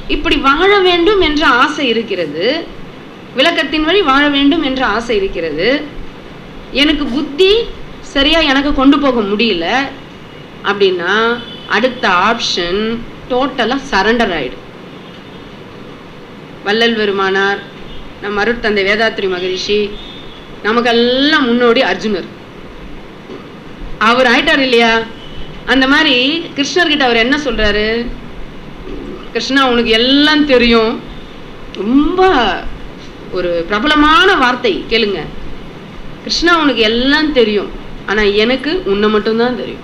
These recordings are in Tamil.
இப்படி வாழ வேண்டும் என்ற ஆசை இருக்கிறது விளக்கத்தின் வழி வாழ வேண்டும் என்ற ஆசை இருக்கிறது எனக்கு புத்தி சரியா எனக்கு கொண்டு போக முடியல அப்படின்னா அடுத்த ஆப்ஷன் டோட்டலா சரண்டர் ஆயிடும் வள்ளல் பெருமானார் நம் அருட்தந்தை வேதாத்ரி மகரிஷி நமக்கெல்லாம் முன்னோடி அர்ஜுனர் அவர் ஆயிட்டார் இல்லையா அந்த மாதிரி கிருஷ்ணர்கிட்ட அவர் என்ன சொல்றாரு கிருஷ்ணா உனக்கு எல்லாம் தெரியும் ரொம்ப ஒரு பிரபலமான வார்த்தை கேளுங்க கிருஷ்ணா உனக்கு எல்லாம் தெரியும் ஆனா எனக்கு உன்னை மட்டும்தான் தெரியும்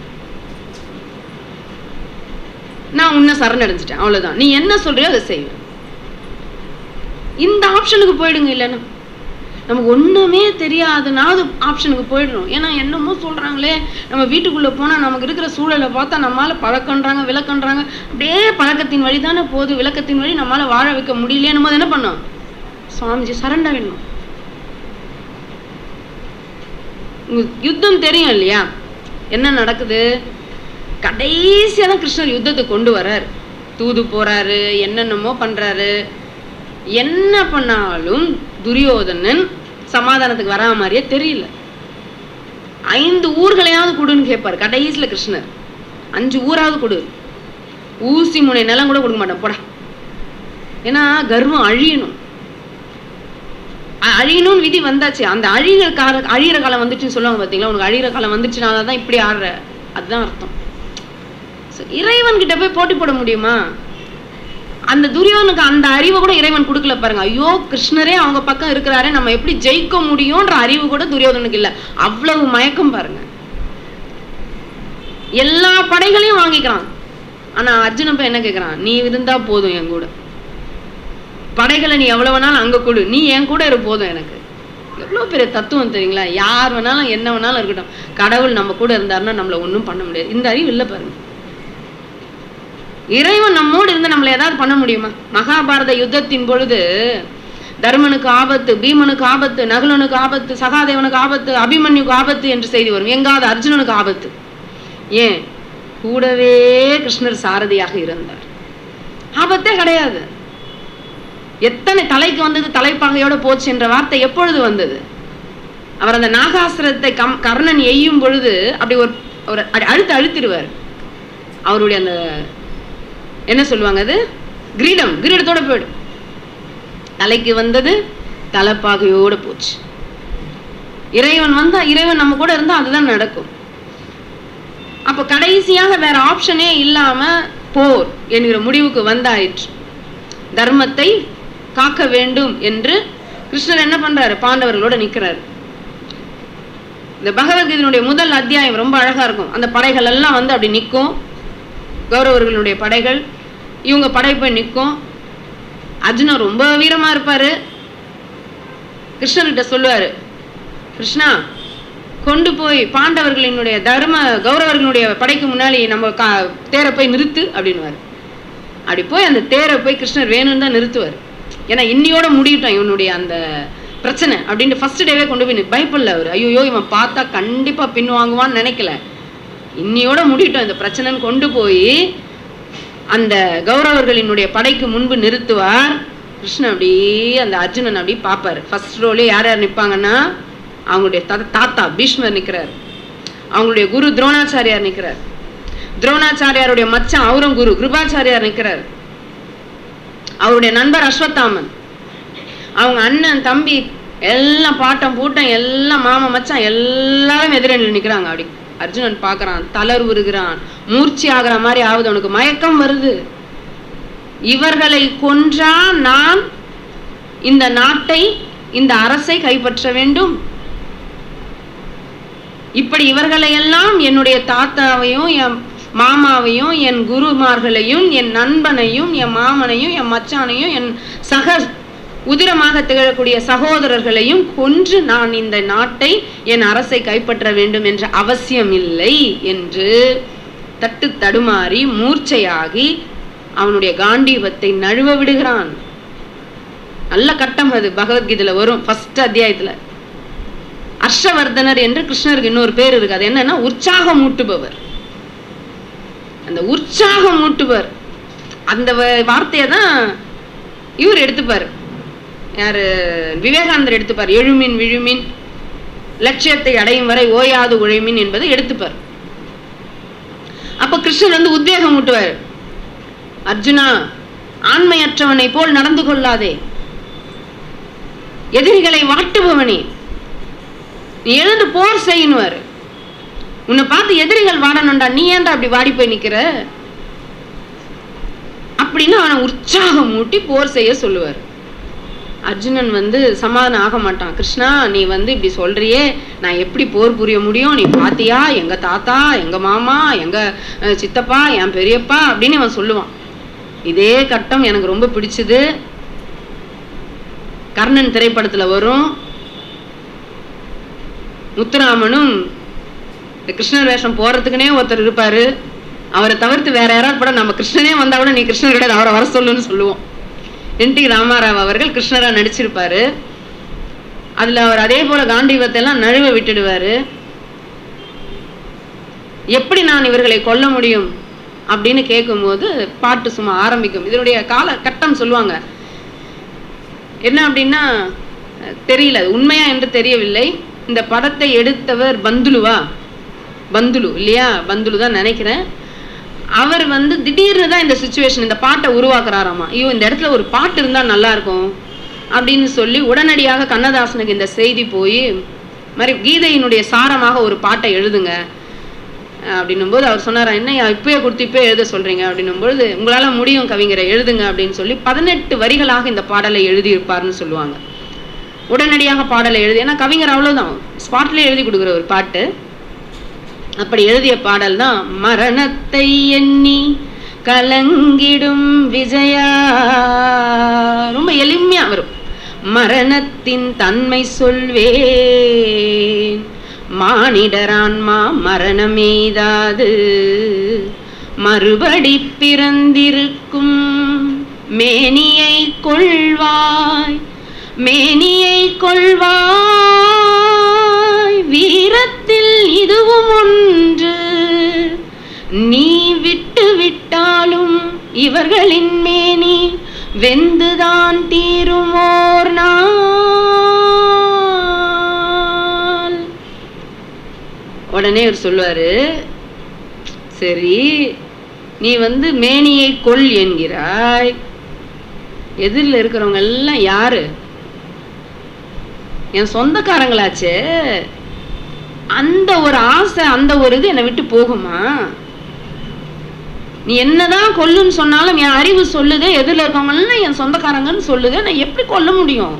நான் உன்னை சரணடைஞ்சிட்டேன் அவ்வளவுதான் நீ என்ன சொல்றியோ அதை செய்வேன் இந்த ஆப்ஷனுக்கு போயிடுங்க இல்லைன்னா நமக்கு ஒண்ணுமே தெரியாதுனாவது ஆப்ஷனுக்கு போயிடுறோம் ஏன்னா என்னமோ சொல்றாங்களே நம்ம வீட்டுக்குள்ள போனா நமக்கு இருக்கிற சூழலை பார்த்தா நம்மால பழக்கன்றாங்க விளக்கன்றாங்க அப்படியே பழக்கத்தின் வழி தானே போகுது விளக்கத்தின் வழி நம்மால வாழ வைக்க முடியலையே போது என்ன பண்ணோம் சுவாமிஜி சரண்டா வேணும் உங்களுக்கு யுத்தம் தெரியும் இல்லையா என்ன நடக்குது கடைசியா தான் கிருஷ்ணர் யுத்தத்தை கொண்டு வர்றாரு தூது போறாரு என்னென்னமோ பண்றாரு என்ன பண்ணாலும் துரியோதனன் சமாதானத்துக்கு வரா மாதிரியே தெரியல ஐந்து ஊர்களையாவது கொடுன்னு கேட்பாரு கடைசியில கிருஷ்ணர் அஞ்சு ஊராவது கொடு ஊசி முனை நிலம் கூட கொடுக்க மாட்டேன் போடா ஏன்னா கர்வம் அழியணும் அ- அழியணும்னு விதி வந்தாச்சு அந்த அழிகிற கால அழியிற காலம் வந்துச்சுன்னு சொல்லுவாங்க பாத்தீங்களா உனக்கு அழியிற காலம் வந்துச்சுனால தான் இப்படி ஆடுற அதுதான் அர்த்தம் So, இறைவன் கிட்ட போய் போட்டி போட முடியுமா அந்த துரியோனுக்கு அந்த அறிவை கூட இறைவன் கொடுக்கல பாருங்க ஐயோ கிருஷ்ணரே அவங்க பக்கம் இருக்கிறாரே நம்ம எப்படி ஜெயிக்க முடியும்ன்ற அறிவு கூட துரியோதனுக்கு இல்ல அவ்வளவு மயக்கம் பாருங்க எல்லா படைகளையும் வாங்கிக்கிறான் ஆனா அர்ஜுனன் போய் என்ன கேக்குறான் நீ இருந்தா போதும் என் கூட படைகளை நீ எவ்வளவு வேணாலும் அங்க கொடு நீ என் கூட இரு போதும் எனக்கு எவ்வளவு பெரிய தத்துவம் தெரியுங்களா யார் வேணாலும் என்ன வேணாலும் இருக்கட்டும் கடவுள் நம்ம கூட இருந்தாருன்னா நம்மள ஒண்ணும் பண்ண முடியாது இந்த அறிவு இல்ல பாருங்க இறைவன் நம்மோடு இருந்து நம்மள ஏதாவது பண்ண முடியுமா மகாபாரத யுத்தத்தின் பொழுது தர்மனுக்கு ஆபத்து பீமனுக்கு ஆபத்து நகுலனுக்கு ஆபத்து சகாதேவனுக்கு ஆபத்து அபிமன்யுக்கு ஆபத்து என்று செய்தி வரும் எங்காவது அர்ஜுனனுக்கு ஆபத்து ஏன் கூடவே கிருஷ்ணர் சாரதியாக இருந்தார் ஆபத்தே கிடையாது எத்தனை தலைக்கு வந்தது தலைப்பாகையோட போச்சு என்ற வார்த்தை எப்பொழுது வந்தது அவர் அந்த நாகாசுரத்தை கம் கர்ணன் எய்யும் பொழுது அப்படி ஒரு ஒரு அடி- அழுத்து அழுத்திடுவார் அவருடைய அந்த என்ன சொல்லுவாங்க அது கிரீடம் கிரீடத்தோட போயிடும் தலைக்கு வந்தது தலைப்பாகையோட போச்சு இறைவன் வந்தா இறைவன் நம்ம கூட இருந்தா அதுதான் நடக்கும் அப்ப கடைசியாக வேற ஆப்ஷனே இல்லாம போர் என்கிற முடிவுக்கு வந்தாயிற்று தர்மத்தை காக்க வேண்டும் என்று கிருஷ்ணர் என்ன பண்றாரு பாண்டவர்களோட நிக்கிறாரு இந்த பகவத்கீதையினுடைய முதல் அத்தியாயம் ரொம்ப அழகா இருக்கும் அந்த படைகள் எல்லாம் வந்து அப்படி நிற்கும் கௌரவர்களுடைய படைகள் இவங்க படை போய் நிற்கும் அர்ஜுனன் ரொம்ப வீரமா இருப்பாரு கிருஷ்ணர்கிட்ட சொல்லுவாரு கிருஷ்ணா கொண்டு போய் பாண்டவர்களினுடைய தர்ம கௌரவர்களுடைய படைக்கு முன்னாடி நம்ம கா தேரை போய் நிறுத்து அப்படின்னுவாரு அப்படி போய் அந்த தேரை போய் கிருஷ்ணர் வேணும்னு தான் நிறுத்துவார் ஏன்னா இன்னியோட முடியட்டும் இவனுடைய அந்த பிரச்சனை அப்படின்ட்டு ஃபர்ஸ்ட் டேவே கொண்டு போய் நி- பயப்படல அவர் ஐயோ இவன் பார்த்தா கண்டிப்பா பின் வாங்குவான்னு நினைக்கல இன்னியோட முடியட்டும் இந்த பிரச்சனைன்னு கொண்டு போய் அந்த கௌரவர்களினுடைய படைக்கு முன்பு நிறுத்துவார் கிருஷ்ணன் அப்படியே அந்த அர்ஜுனன் அப்படியே பார்ப்பாரு ஃபர்ஸ்ட் ரோலே யார் யார் நிற்பாங்கன்னா அவங்களுடைய தா- தாத்தா பீஷ்மர் நிற்கிறார் அவங்களுடைய குரு துரோணாச்சாரியார் நிற்கிறார் துரோணாச்சாரியாருடைய மச்சான் அவரும் குரு கிருபாச்சாரியார் நிற்கிறார் அவருடைய நண்பர் அஸ்வத்தாமன் அவங்க அண்ணன் தம்பி எல்லாம் பாட்டம் பூட்டம் எல்லாம் மாமா மச்சான் எல்லாரும் எதிரணியில் நிக்கிறாங்க அப்படி அர்ஜுனன் பார்க்கறான் தளர்வுறுகிறான் மூர்ச்சி ஆகிற மாதிரி ஆகுது அவனுக்கு மயக்கம் வருது இவர்களை கொன்றா நான் இந்த நாட்டை இந்த அரசை கைப்பற்ற வேண்டும் இப்படி இவர்களை எல்லாம் என்னுடைய தாத்தாவையும் என் மாமாவையும் என் குருமார்களையும் என் நண்பனையும் என் மாமனையும் என் மச்சானையும் என் சக உதிரமாக திகழக்கூடிய சகோதரர்களையும் கொன்று நான் இந்த நாட்டை என் அரசை கைப்பற்ற வேண்டும் என்ற அவசியம் இல்லை என்று தட்டு தடுமாறி மூர்ச்சையாகி அவனுடைய காண்டீபத்தை நழுவ விடுகிறான் நல்ல கட்டம் அது பகவத்கீதையில வரும் ஃபர்ஸ்ட் அத்தியாயத்துல ஹர்ஷவர்தனர் என்று கிருஷ்ணருக்கு இன்னொரு பேர் இருக்கு அது என்னன்னா உற்சாகம் ஊட்டுபவர் அந்த உற்சாகம் ஊட்டுபவர் அந்த வ- வார்த்தையை தான் இவர் எடுத்துப்பார் யாரு விவேகானந்தர் எடுத்துப்பார் எழுமின் விழுமின் லட்சியத்தை அடையும் வரை ஓயாது உழைமின் என்பதை எடுத்துப்பார் அப்ப கிருஷ்ணர் வந்து உத்வேகம் ஊட்டுவார் அர்ஜுனா ஆண்மையற்றவனை போல் நடந்து கொள்ளாதே எதிரிகளை வாட்டுபவனே நீ எழுந்து போர் செய்யணுவாரு உன்னை பார்த்து எதிரிகள் வாடணும்டா நீ ஏன்டா அப்படி வாடி போய் நிக்கிற அப்படின்னு அவனை உற்சாகம் ஊட்டி போர் செய்ய சொல்லுவார் அர்ஜுனன் வந்து சமாதானம் ஆக மாட்டான் கிருஷ்ணா நீ வந்து இப்படி சொல்றியே நான் எப்படி போர் புரிய முடியும் நீ பாத்தியா எங்க தாத்தா எங்க மாமா எங்க அஹ், சித்தப்பா என் பெரியப்பா அப்படின்னு அவன் சொல்லுவான் இதே கட்டம் எனக்கு ரொம்ப பிடிச்சது கர்ணன் திரைப்படத்துல வரும் முத்துராமனும் இந்த கிருஷ்ணர் வேஷம் போறதுக்குனே ஒருத்தர் இருப்பாரு அவரை தவிர்த்து வேற யாராவது கூட நம்ம கிருஷ்ணனே வந்தா கூட நீ கிருஷ்ணர் கிடையாது அவரை வர சொல்லுன்னு சொல்லுவோம் என் டி ராமாராவ் அவர்கள் கிருஷ்ணரா நடிச்சிருப்பாரு அதுல அவர் அதே போல காண்டீவத்தை எல்லாம் நழுவ விட்டுடுவாரு எப்படி நான் இவர்களை கொல்ல முடியும் அப்படின்னு கேட்கும்போது பாட்டு சும்மா ஆரம்பிக்கும் இதனுடைய கால கட்டம் சொல்லுவாங்க என்ன அப்படின்னா அஹ், தெரியல அது உண்மையா என்று தெரியவில்லை இந்த படத்தை எடுத்தவர் பந்துலுவா பந்துலு இல்லையா பந்துலு தான் நினைக்கிறேன் அவர் வந்து திடீர்னு தான் இந்த சுச்சுவேஷன் இந்த பாட்டை உருவாக்குறாராமா ஐயோ இந்த இடத்துல ஒரு பாட்டு இருந்தா நல்லா இருக்கும் அப்படின்னு சொல்லி உடனடியாக கண்ணதாசனுக்கு இந்த செய்தி போய் மாதிரி கீதையினுடைய சாரமாக ஒரு பாட்டை எழுதுங்க அஹ் அப்படின்னும் போது அவர் சொன்னாரா என்ன இப்பயே கொடுத்து இப்பயே எழுத சொல்றீங்க அப்படின்னும் பொழுது உங்களால முடியும் கவிஞரை எழுதுங்க அப்படின்னு சொல்லி பதினெட்டு வரிகளாக இந்த பாடலை எழுதியிருப்பாருன்னு சொல்லுவாங்க உடனடியாக பாடலை எழுதி ஏன்னா கவிஞர் அவ்வளவுதான் ஸ்பாட்ல எழுதி கொடுக்குற ஒரு பாட்டு அப்படி எழுதிய பாடல் தான் மரணத்தை எண்ணி கலங்கிடும் விஜயா ரொம்ப எளிமையா வரும் மரணத்தின் தன்மை சொல்வேன் மானிடரான்மா மரணமேதாது மறுபடி பிறந்திருக்கும் மேனியை கொள்வாய் மேனியை கொள்வாய் வீரத்தில் இதுவும் ஒன்று நீ விட்டு விட்டாலும் இவர்களின் மேனி வெந்துதான் தீருமோர் நாள் உடனே அவர் சொல்லுவாரு சரி நீ வந்து மேனியை கொள் என்கிறாய் எதிரில் இருக்கிறவங்க எல்லாம் யாரு என் சொந்தக்காரங்களாச்சே அந்த ஒரு ஆசை அந்த ஒரு இது என்னை விட்டு போகுமா நீ என்னதான் கொல்லுன்னு சொன்னாலும் என் அறிவு சொல்லுதே எதிரில் இருக்கவங்க எல்லாம் என் சொந்தக்காரங்கன்னு சொல்லுதே நான் எப்படி கொல்ல முடியும்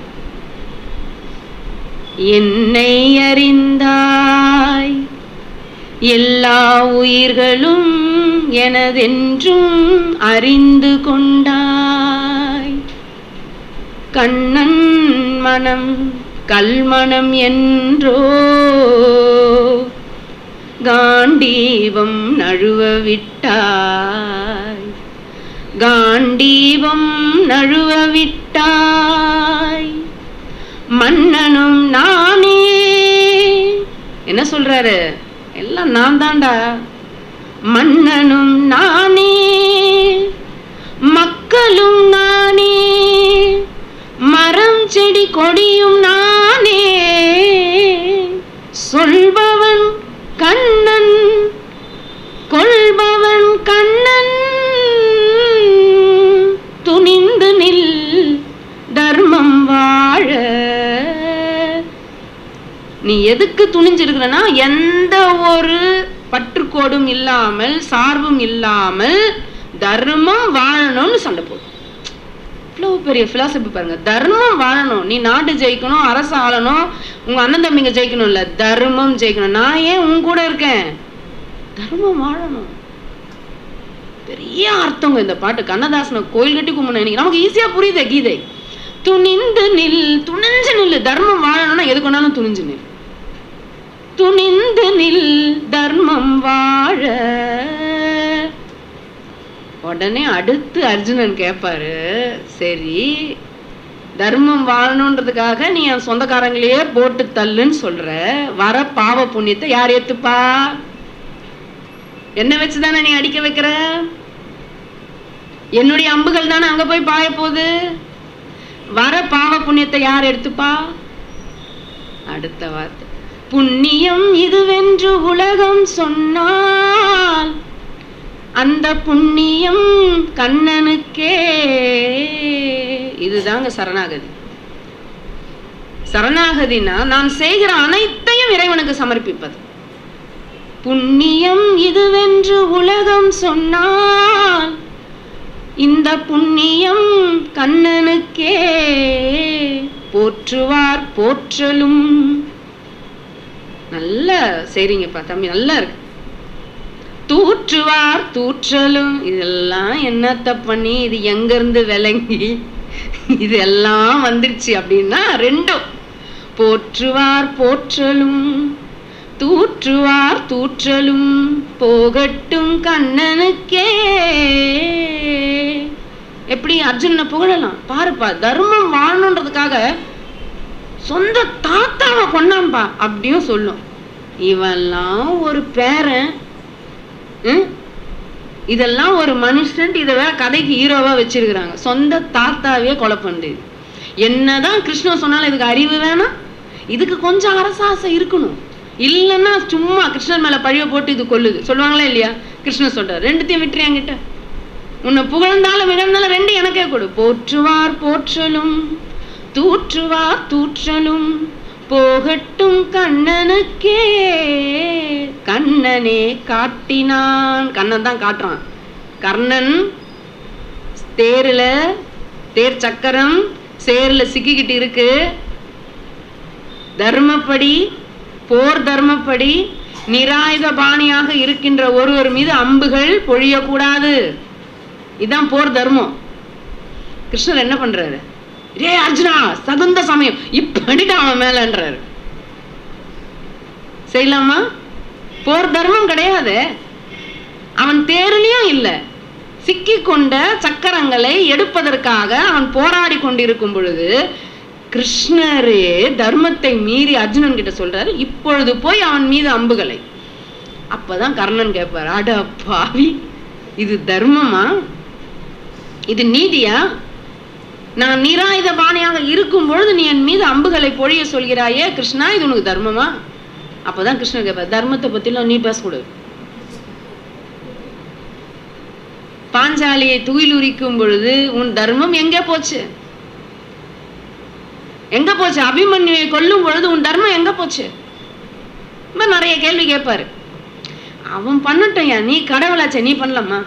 என்னை அறிந்தாய் எல்லா உயிர்களும் எனதென்றும் அறிந்து கொண்டாய் கண்ணன் மனம் கல்மணம் என்றோ காண்டீவம் நழுவ விட்டாய் காண்டீவம் நழுவ விட்டாய் மன்னனும் நானே என்ன சொல்றாரு எல்லாம் நான் தான்டா மன்னனும் நானே மக்களும் நானே மரம் செடி கொடியும் நானே சொல்பவன் கண்ணன் கொள்பவன் கண்ணன் துணிந்து நில் தர்மம் வாழ நீ எதுக்கு துணிஞ்சிருக்கிறனா எந்த ஒரு பற்றுக்கோடும் இல்லாமல் சார்பும் இல்லாமல் தர்மம் வாழணும்னு சண்டை போடும் இவ்வளவு பெரிய பிலாசபி பாருங்க தர்மம் வாழணும் நீ நாடு ஜெயிக்கணும் அரசு ஆளணும் உங்க அண்ணன் தம்பிங்க ஜெயிக்கணும் இல்ல தர்மம் ஜெயிக்கணும் நான் ஏன் உன் கூட இருக்கேன் தர்மம் வாழணும் பெரிய அர்த்தங்க இந்த பாட்டு கண்ணதாசனை கோயில் கட்டி கும்பிடணும் இன்னைக்கு நமக்கு ஈஸியா புரியுது கீதை துணிந்து நில் துணிஞ்சு நில்லு தர்மம் வாழணும்னா எது கொண்டாலும் துணிஞ்சு நில் துணிந்து நில் தர்மம் வாழ உடனே அடுத்து அர்ஜுனன் கேட்பாரு சரி தர்மம் வாழணுன்றதுக்காக நீ என் சொந்தக்காரங்களையே போட்டு தள்ளுன்னு சொல்ற வர பாவ புண்ணியத்தை யார் ஏத்துப்பா என்ன வச்சுதானே நீ அடிக்க வைக்கிற என்னுடைய அம்புகள் தானே அங்க போய் பாய போகுது வர பாவ புண்ணியத்தை யார் எடுத்துப்பா அடுத்த வார்த்தை புண்ணியம் இதுவென்று உலகம் சொன்னால் அந்த புண்ணியம் கண்ணனுக்கே இதுதாங்க சரணாகதி சரணாகதினா நான் செய்கிற அனைத்தையும் இறைவனுக்கு சமர்ப்பிப்பது புண்ணியம் இதுவென்று உலகம் சொன்னால் இந்த புண்ணியம் கண்ணனுக்கே போற்றுவார் போற்றலும் நல்ல சரிங்கப்பா தம்பி நல்லா இருக்கு தூற்றுவார் தூற்றலும் இதெல்லாம் என்னத்த பண்ணி இது எங்க இருந்து விளங்கி இதெல்லாம் வந்துருச்சு அப்படின்னா ரெண்டும் போற்றுவார் போற்றலும் தூற்றுவார் தூற்றலும் போகட்டும் கண்ணனுக்கே எப்படி அர்ஜுனனை புகழலாம் பாருப்பா தர்மம் வாழணுன்றதுக்காக சொந்த தாத்தாவை கொண்டாம்பா அப்படியும் சொல்லும் இவெல்லாம் ஒரு பேரன் ம்? இதெல்லாம் ஒரு மனுஷன் இதை வேற கதைக்கு ஹீரோவா வச்சிருக்கிறாங்க சொந்த தாத்தாவே கொலை பண்ணுது என்னதான் கிருஷ்ணன் சொன்னாலும் இதுக்கு அறிவு வேணாம் இதுக்கு கொஞ்சம் அரசாசை இருக்கணும் இல்லைன்னா சும்மா கிருஷ்ணன் மேல பழிய போட்டு இது கொல்லுது சொல்லுவாங்களா இல்லையா கிருஷ்ணன் சொல்றாரு ரெண்டுத்தையும் விட்டுரு என்கிட்ட உன்னை புகழ்ந்தாலும் இழந்தாலும் ரெண்டு எனக்கே கொடு போற்றுவார் போற்றலும் தூற்றுவார் தூற்றலும் போகட்டும் கண்ணனுக்கே கண்ணனே காட்டினான் கண்ணன் தான் காட்டுறான் கர்ணன் தேர்ல தேர் சக்கரம் சேர்ல சிக்கிக்கிட்டு இருக்கு தர்மப்படி போர் தர்மப்படி நிராயுத பாணியாக இருக்கின்ற ஒருவர் மீது அம்புகள் பொழியக்கூடாது இதுதான் போர் தர்மம் கிருஷ்ணர் என்ன பண்றாரு ரே அர்ஜுனா தகுந்த சமயம் இப்படிட்டு அவன் மேலன்றாரு செய்யலாமா போர் தர்மம் கிடையாது அவன் தேர்லயும் இல்ல சிக்கிக் கொண்ட சக்கரங்களை எடுப்பதற்காக அவன் போராடி கொண்டிருக்கும் பொழுது கிருஷ்ணரே தர்மத்தை மீறி அர்ஜுனன் கிட்ட சொல்றாரு இப்பொழுது போய் அவன் மீது அம்புகளை அப்பதான் கர்ணன் கேட்பார் அட பாவி இது தர்மமா இது நீதியா நான் நிராயுத பாணியாக இருக்கும் பொழுது நீ என் மீது அம்புகளை பொழிய சொல்கிறாயே கிருஷ்ணா இது உனக்கு தர்மமா அப்பதான் கிருஷ்ணர் கேட்பார் தர்மத்தை பத்திலாம் நீ பேசக்கூடாது பாஞ்சாலியை துயிலுரிக்கும் பொழுது உன் தர்மம் எங்கே போச்சு எங்க போச்சு அபிமன்யுவை கொல்லும் பொழுது உன் தர்மம் எங்க போச்சு ரொம்ப நிறைய கேள்வி கேட்பாரு அவன் பண்ணட்டும் நீ கடவுளாச்சே நீ பண்ணலாமா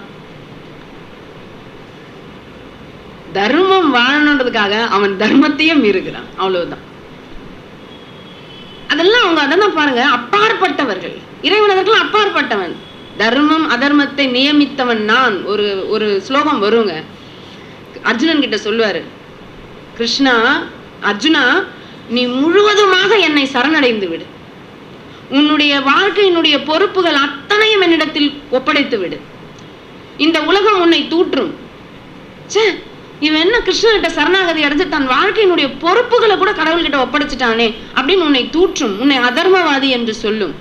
தர்மம் வாழணுன்றதுக்காக அவன் தர்மத்தையும் மீறுகிறான் அவ்வளவுதான் அதெல்லாம் அவங்க அதெல்லாம் பாருங்க அப்பாற்பட்டவர்கள் இறைவன் அதற்கெல்லாம் அப்பாற்பட்டவன் தர்மம் அதர்மத்தை நியமித்தவன் நான் ஒரு ஒரு ஸ்லோகம் வருங்க அர்ஜுனன் கிட்ட சொல்லுவாரு கிருஷ்ணா அர்ஜுனா நீ முழுவதுமாக என்னை சரணடைந்து விடு உன்னுடைய வாழ்க்கையினுடைய பொறுப்புகள் அத்தனையும் என்னிடத்தில் ஒப்படைத்து விடு இந்த உலகம் உன்னை தூற்றும் ச்சே இவன் என்ன கிருஷ்ணன்கிட்ட சரணாகதி அடைஞ்சு தன் வாழ்க்கையினுடைய பொறுப்புகளை கூட கடவுள்கிட்ட ஒப்படைச்சிட்டானே அப்படின்னு உன்னை தூற்றும் உன்னை அதர்மவாதி என்று சொல்லும்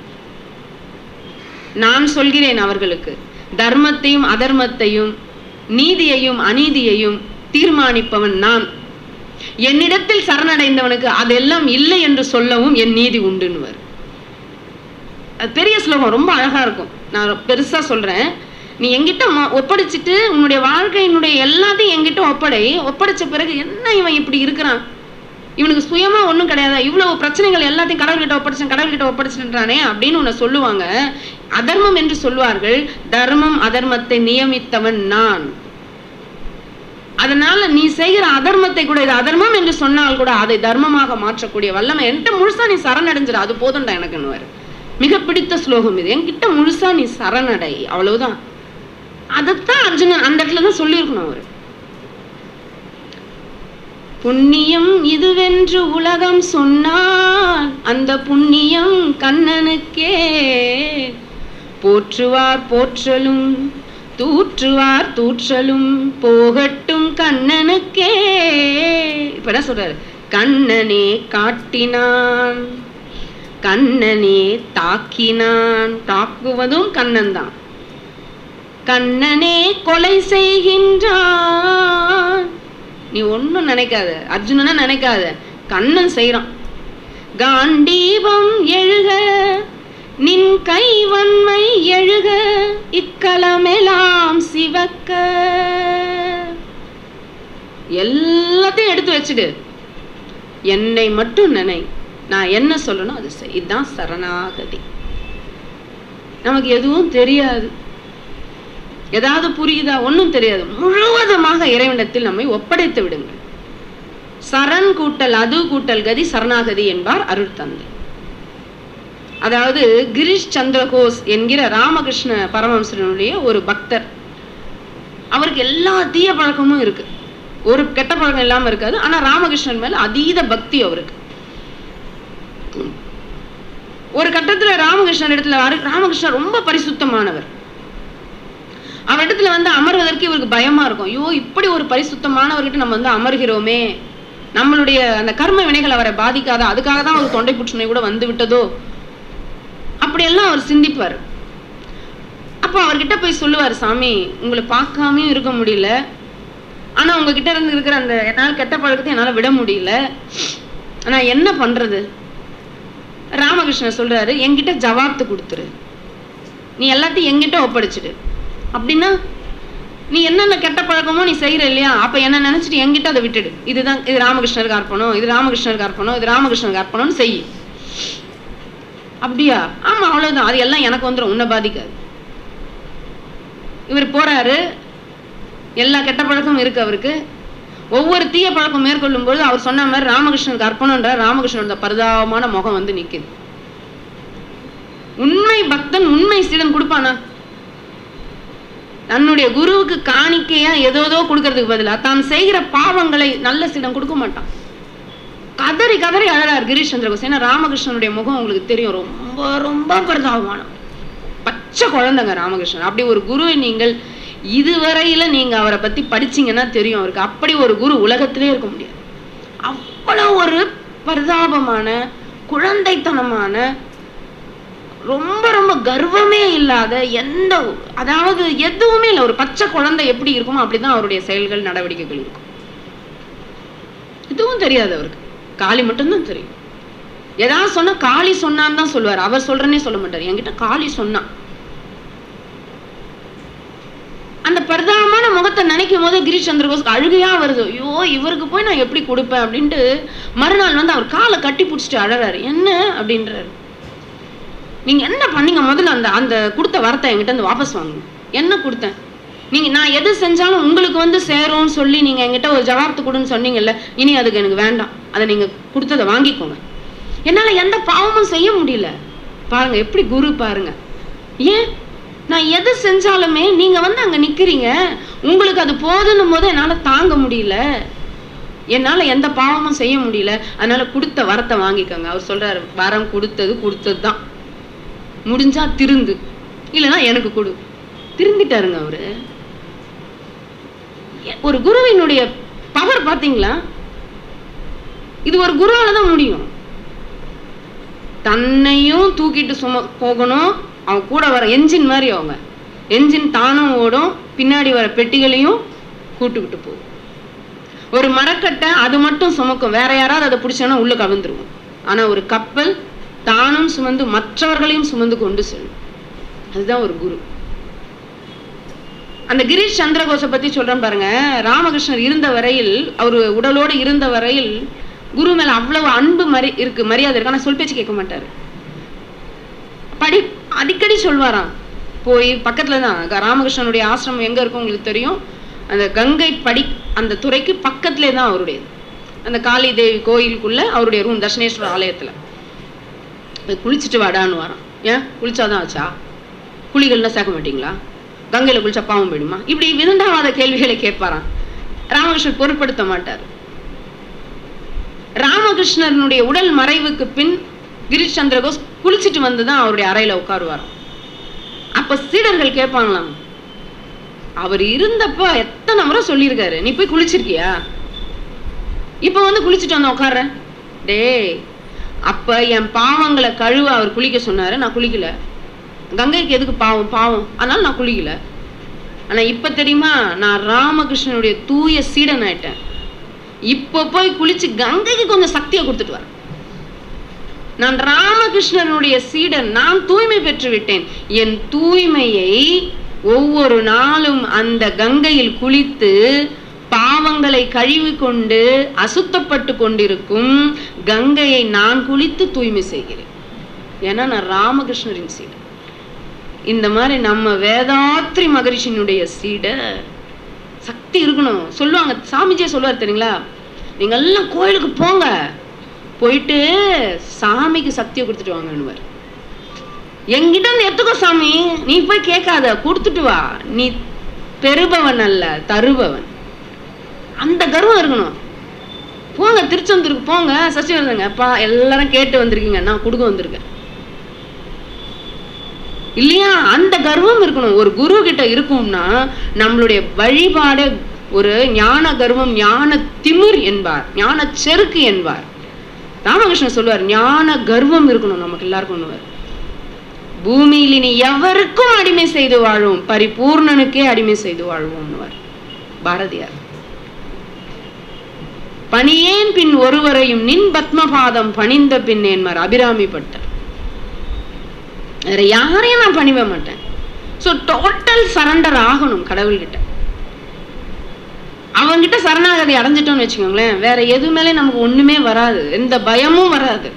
நான் சொல்கிறேன் அவர்களுக்கு தர்மத்தையும் அதர்மத்தையும் நீதியையும் அநீதியையும் தீர்மானிப்பவன் நான் என்னிடத்தில் சரணடைந்தவனுக்கு அதெல்லாம் இல்லை என்று சொல்லவும் என் நீதி உண்டுன்னுவர் அது பெரிய ஸ்லோகம் ரொம்ப அழகா இருக்கும் நான் பெருசா சொல்றேன் நீ என்கிட்ட ம- ஒப்படைச்சிட்டு உன்னுடைய வாழ்க்கையினுடைய எல்லாத்தையும் என்கிட்ட ஒப்படை ஒப்படைச்ச பிறகு என்ன இவன் இப்படி இருக்கிறான் இவனுக்கு சுயமா ஒண்ணும் கிடையாது இவ்வளவு பிரச்சனைகள் எல்லாத்தையும் கடவுள்கிட்ட ஒப்படைச்சேன் கடவுள்கிட்ட ஒப்படைச்சுன்றானே அப்படின்னு உன்னை சொல்லுவாங்க அதர்மம் என்று சொல்வார்கள் தர்மம் அதர்மத்தை நியமித்தவன் நான் அதனால நீ செய்கிற அதர்மத்தை கூட இது அதர்மம் என்று சொன்னால் கூட அதை தர்மமாக மாற்றக்கூடிய வல்லமை என்கிட்ட முழுசா நீ சரணடைஞ்சிரு அது போதும்டா எனக்குன்னு மிக பிடித்த ஸ்லோகம் இது என்கிட்ட முழுசா நீ சரணடை அவ்வளவுதான் அதைத்தான் அர்ஜுனன் அந்த இடத்துல தான் சொல்லியிருக்கணும் அவரு புண்ணியம் இதுவென்று உலகம் சொன்னால் அந்த புண்ணியம் கண்ணனுக்கே போற்றுவார் போற்றலும் தூற்றுவார் தூற்றலும் போகட்டும் கண்ணனுக்கே இப்ப என்ன சொல்றாரு கண்ணனே காட்டினான் கண்ணனே தாக்கினான் தாக்குவதும் கண்ணன் தான் கண்ணனே கொலை செய்கின்றான் நீ ஒண்ணும் நினைக்காத அர்ஜுனனா நினைக்காத கண்ணன் செய்றான் காண்டீபம் எழுக நின் கைவன்மை எழுக இக்களமெல்லாம் சிவக்க எல்லாத்தையும் எடுத்து வச்சுடு என்னை மட்டும் நினை நான் என்ன சொல்லணும் அது செய் இதுதான் சரணாகதி நமக்கு எதுவும் தெரியாது ஏதாவது புரியுதா ஒண்ணும் தெரியாது முழுவதுமாக இறைவனிடத்தில் நம்மை ஒப்படைத்து விடுங்கள் சரண் கூட்டல் அது கூட்டல் கதி சரணாகதி என்பார் அருள் தந்தை அதாவது கிரீஷ் சந்திரகோஸ் என்கிற ராமகிருஷ்ண பரமஹம்சனுடைய ஒரு பக்தர் அவருக்கு எல்லா தீய பழக்கமும் இருக்கு ஒரு கெட்ட பழக்கம் இல்லாம இருக்காது ஆனா ராமகிருஷ்ணன் மேல அதீத பக்தி அவருக்கு ஒரு கட்டத்துல ராமகிருஷ்ணன் இடத்துல அரு- ராமகிருஷ்ணன் ரொம்ப பரிசுத்தமானவர் அவர் இடத்துல வந்து அமர்வதற்கு இவருக்கு பயமா இருக்கும் ஐயோ இப்படி ஒரு பரிசுத்தமானவர்கிட்ட நம்ம வந்து அமர்கிறோமே நம்மளுடைய அந்த கர்ம வினைகள் அவரை பாதிக்காதா அதுக்காக தான் அவர் தொண்டை புற்றுநோய் கூட வந்து விட்டதோ அப்படியெல்லாம் அவர் சிந்திப்பார் அப்போ அவர்கிட்ட போய் சொல்லுவார் சாமி உங்களை பார்க்காமையும் இருக்க முடியல ஆனா உங்ககிட்ட இருந்து இருக்கிற அந்த என்னால் கெட்ட பழக்கத்தை என்னால விட முடியல ஆனா என்ன பண்றது ராமகிருஷ்ணன் சொல்றாரு என்கிட்ட ஜவாப்து கொடுத்துரு நீ எல்லாத்தையும் என்கிட்ட ஒப்படைச்சிடு அப்படின்னா நீ என்னென்ன கெட்ட பழக்கமோ நீ செய்யற இல்லையா அப்ப என்ன நினைச்சிட்டு என்கிட்ட அதை விட்டுடு இதுதான் இது ராமகிருஷ்ணருக்கு அர்ப்பணம் இது ராமகிருஷ்ணருக்கு அர்ப்பணம் இது ராமகிருஷ்ணருக்கு அர்ப்பணம்னு செய் அப்படியா ஆமா அவ்வளவுதான் அது எல்லாம் எனக்கு வந்துடும் உன்னை பாதிக்காது இவர் போறாரு எல்லா கெட்ட பழக்கமும் இருக்கு அவருக்கு ஒவ்வொரு தீய பழக்கம் மேற்கொள்ளும் போது அவர் சொன்ன மாதிரி ராமகிருஷ்ணனுக்கு அர்ப்பணம்ன்ற ராமகிருஷ்ணனோட பரிதாபமான முகம் வந்து நிக்குது உண்மை பக்தன் உண்மை சீடன் கொடுப்பானா தன்னுடைய குருவுக்கு காணிக்கையா ஏதோதோ கொடுக்கறதுக்கு பதிலா தான் செய்கிற பாவங்களை நல்ல சீடன் கொடுக்க மாட்டான் கதறி கதறி அழறார் கிரீஷ் சந்திரகோஸ் ஏன்னா ராமகிருஷ்ணனுடைய முகம் உங்களுக்கு தெரியும் ரொம்ப ரொம்ப பரிதாபமானவர் பச்சை குழந்தைங்க ராமகிருஷ்ணன் அப்படி ஒரு குருவை நீங்கள் இதுவரையில நீங்க அவரை பத்தி படிச்சீங்கன்னா தெரியும் அவருக்கு அப்படி ஒரு குரு உலகத்திலே இருக்க முடியாது அவ்வளவு ஒரு பரிதாபமான குழந்தைத்தனமான ரொம்ப ரொம்ப கர்வமே இல்லாத எந்த அதாவது எதுவுமே இல்லை ஒரு பச்சை குழந்தை எப்படி இருக்குமோ அப்படிதான் அவருடைய செயல்கள் நடவடிக்கைகள் இருக்கும் எதுவும் தெரியாது அவருக்கு காளி மட்டும்தான் தெரியும் ஏதாவது சொன்னா காளி சொன்னான்னு தான் சொல்லுவார் அவர் சொல்றேனே சொல்ல மாட்டார் என்கிட்ட காளி சொன்னான் அந்த பரிதாபமான முகத்தை நினைக்கும் போது கிரீஷ் சந்திரகோஸ்க்கு அழுகையா வருது ஐயோ இவருக்கு போய் நான் எப்படி கொடுப்பேன் அப்படின்ட்டு மறுநாள் வந்து அவர் காலை கட்டி பிடிச்சிட்டு அழறாரு என்ன அப்படின்றாரு நீங்க என்ன பண்ணீங்க முதல்ல அந்த அந்த கொடுத்த வரத்தை என்கிட்ட இருந்து வாபஸ் வாங்குங்க என்ன கொடுத்தேன் நீங்க நான் எது செஞ்சாலும் உங்களுக்கு வந்து சேரும்னு சொல்லி நீங்க என்கிட்ட ஒரு ஜவாப்து கொடுன்னு சொன்னீங்கல்ல இனி அதுக்கு எனக்கு வேண்டாம் அதை நீங்க கொடுத்ததை வாங்கிக்கோங்க என்னால எந்த பாவமும் செய்ய முடியல பாருங்க எப்படி குரு பாருங்க ஏன் நான் எது செஞ்சாலுமே நீங்க வந்து அங்க நிக்கிறீங்க உங்களுக்கு அது போதுன்னும் போது என்னால தாங்க முடியல என்னால எந்த பாவமும் செய்ய முடியல அதனால கொடுத்த வரத்தை வாங்கிக்கோங்க அவர் சொல்றாரு வரம் கொடுத்தது கொடுத்தது தான் முடிஞ்சா திருந்து இல்லைன்னா எனக்கு கொடு திருந்திட்டாருங்க அவரு ஒரு குருவினுடைய பவர் பாத்தீங்களா இது ஒரு குருவால தான் முடியும் தன்னையும் தூக்கிட்டு சும போகணும் அவன் கூட வர என்ஜின் மாதிரி அவங்க என்ஜின் தானும் ஓடும் பின்னாடி வர பெட்டிகளையும் கூட்டுக்கிட்டு போகும் ஒரு மரக்கட்டை அது மட்டும் சுமக்கும் வேற யாராவது அதை பிடிச்சானா உள்ள கவிழ்ந்துருவோம் ஆனா ஒரு கப்பல் தானும் சுமந்து மற்றவர்களையும் சுமந்து கொண்டு செல்லும் அதுதான் ஒரு குரு அந்த கிரீஷ் சந்திரகோஷை பத்தி சொல்றேன் பாருங்க ராமகிருஷ்ணர் இருந்த வரையில் அவர் உடலோடு இருந்த வரையில் குரு மேல அவ்வளவு அன்பு மரி இருக்கு மரியாதை இருக்கு ஆனா சொல் பேச்சு கேட்க மாட்டாரு படி அடிக்கடி சொல்வாராம் போய் பக்கத்துல தான் க- ராமகிருஷ்ணனுடைய ஆசிரமம் எங்க இருக்கும் உங்களுக்கு தெரியும் அந்த கங்கை படி அந்த துறைக்கு பக்கத்திலே தான் அவருடையது அந்த காளி தேவி கோயிலுக்குள்ள அவருடைய ரூம் தர்ஷனேஸ்வரர் ஆலயத்துல போய் குளிச்சுட்டு வாடான்னு வரான் ஏன் குளிச்சாதான் ஆச்சா குளிகள்லாம் சேர்க்க மாட்டீங்களா கங்கையில குளிச்சா பாவம் போயிடுமா இப்படி விதண்டாவாத கேள்விகளை கேட்பாராம் ராமகிருஷ்ணர் பொருட்படுத்த மாட்டார் ராமகிருஷ்ணனுடைய உடல் மறைவுக்கு பின் கிரீஷ் சந்திரகோஸ் குளிச்சிட்டு வந்து தான் அவருடைய அறையில உட்காருவாராம் அப்ப சீடர்கள் கேட்பாங்களாம் அவர் இருந்தப்ப எத்தனை முறை சொல்லியிருக்காரு நீ போய் குளிச்சிருக்கியா இப்ப வந்து குளிச்சுட்டு வந்து உட்கார்ற டேய் அப்ப என் பாவங்களை கழுவ அவர் குளிக்க சொன்னாரு நான் குளிக்கல கங்கைக்கு எதுக்கு பாவம் பாவம் அதனால நான் குளிக்கல ஆனா இப்ப தெரியுமா நான் ராமகிருஷ்ணனுடைய தூய சீடன் ஆயிட்டேன் இப்ப போய் குளிச்சு கங்கைக்கு கொஞ்சம் சக்தியை கொடுத்துட்டு வரேன் நான் ராமகிருஷ்ணனுடைய சீடன் நான் தூய்மை பெற்று விட்டேன் என் தூய்மையை ஒவ்வொரு நாளும் அந்த கங்கையில் குளித்து பாவங்களை கழுவி கொண்டு அசுத்தப்பட்டு கொண்டிருக்கும் கங்கையை நான் குளித்து தூய்மை செய்கிறேன் ஏன்னா நான் ராமகிருஷ்ணரின் சீடன் இந்த மாதிரி நம்ம வேதாத்ரி மகரிஷினுடைய சீட சக்தி இருக்கணும் சொல்லுவாங்க சாமிஜியே சொல்லுவார் தெரியுங்களா நீங்க எல்லாம் கோயிலுக்கு போங்க போயிட்டு சாமிக்கு சக்தியை கொடுத்துட்டு வாங்கன்னுவார் என்கிட்ட இருந்து எடுத்துக்கோ சாமி நீ போய் கேட்காத கொடுத்துட்டு வா நீ பெறுபவன் அல்ல தருபவன் அந்த கர்வம் இருக்கணும் போங்க திருச்செந்தூருக்கு போங்க சசி வருதுங்க அப்பா எல்லாரும் கேட்டு வந்திருக்கீங்க நான் கொடுக்க வந்திருக்கேன் இல்லையா அந்த கர்வம் இருக்கணும் ஒரு குரு கிட்ட இருக்கும்னா நம்மளுடைய வழிபாடு ஒரு ஞான கர்வம் ஞான திமிர் என்பார் ஞான செருக்கு என்பார் ராமகிருஷ்ணன் சொல்லுவார் ஞான கர்வம் இருக்கணும் நமக்கு எல்லாருக்கும் பூமியில் இனி எவருக்கும் அடிமை செய்து வாழும் பரிபூர்ணனுக்கே அடிமை செய்து வாழ்வோம்னுவார் பாரதியார் பணியேன் பின் ஒருவரையும் நின் பத்மபாதம் பணிந்த பின் என்பார் அபிராமி பட்டர் வேற யாரையும் நான் பணிவ மாட்டேன் ஸோ டோட்டல் சரண்டர் ஆகணும் கடவுள்கிட்ட அவங்கிட்ட சரணாகதி அடைஞ்சிட்டோம்னு வச்சுக்கோங்களேன் வேற எது மேலே நமக்கு ஒண்ணுமே வராது எந்த பயமும் வராது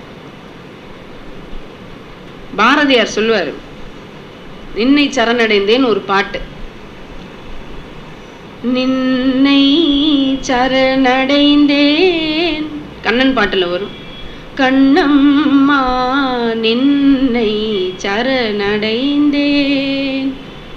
பாரதியார் சொல்லுவாரு நின்னை சரணடைந்தேன் ஒரு பாட்டு நின்னை சரணடைந்தேன் கண்ணன் பாட்டுல வரும் கண்ணம்மா நின்னை சரணடைந்தேன்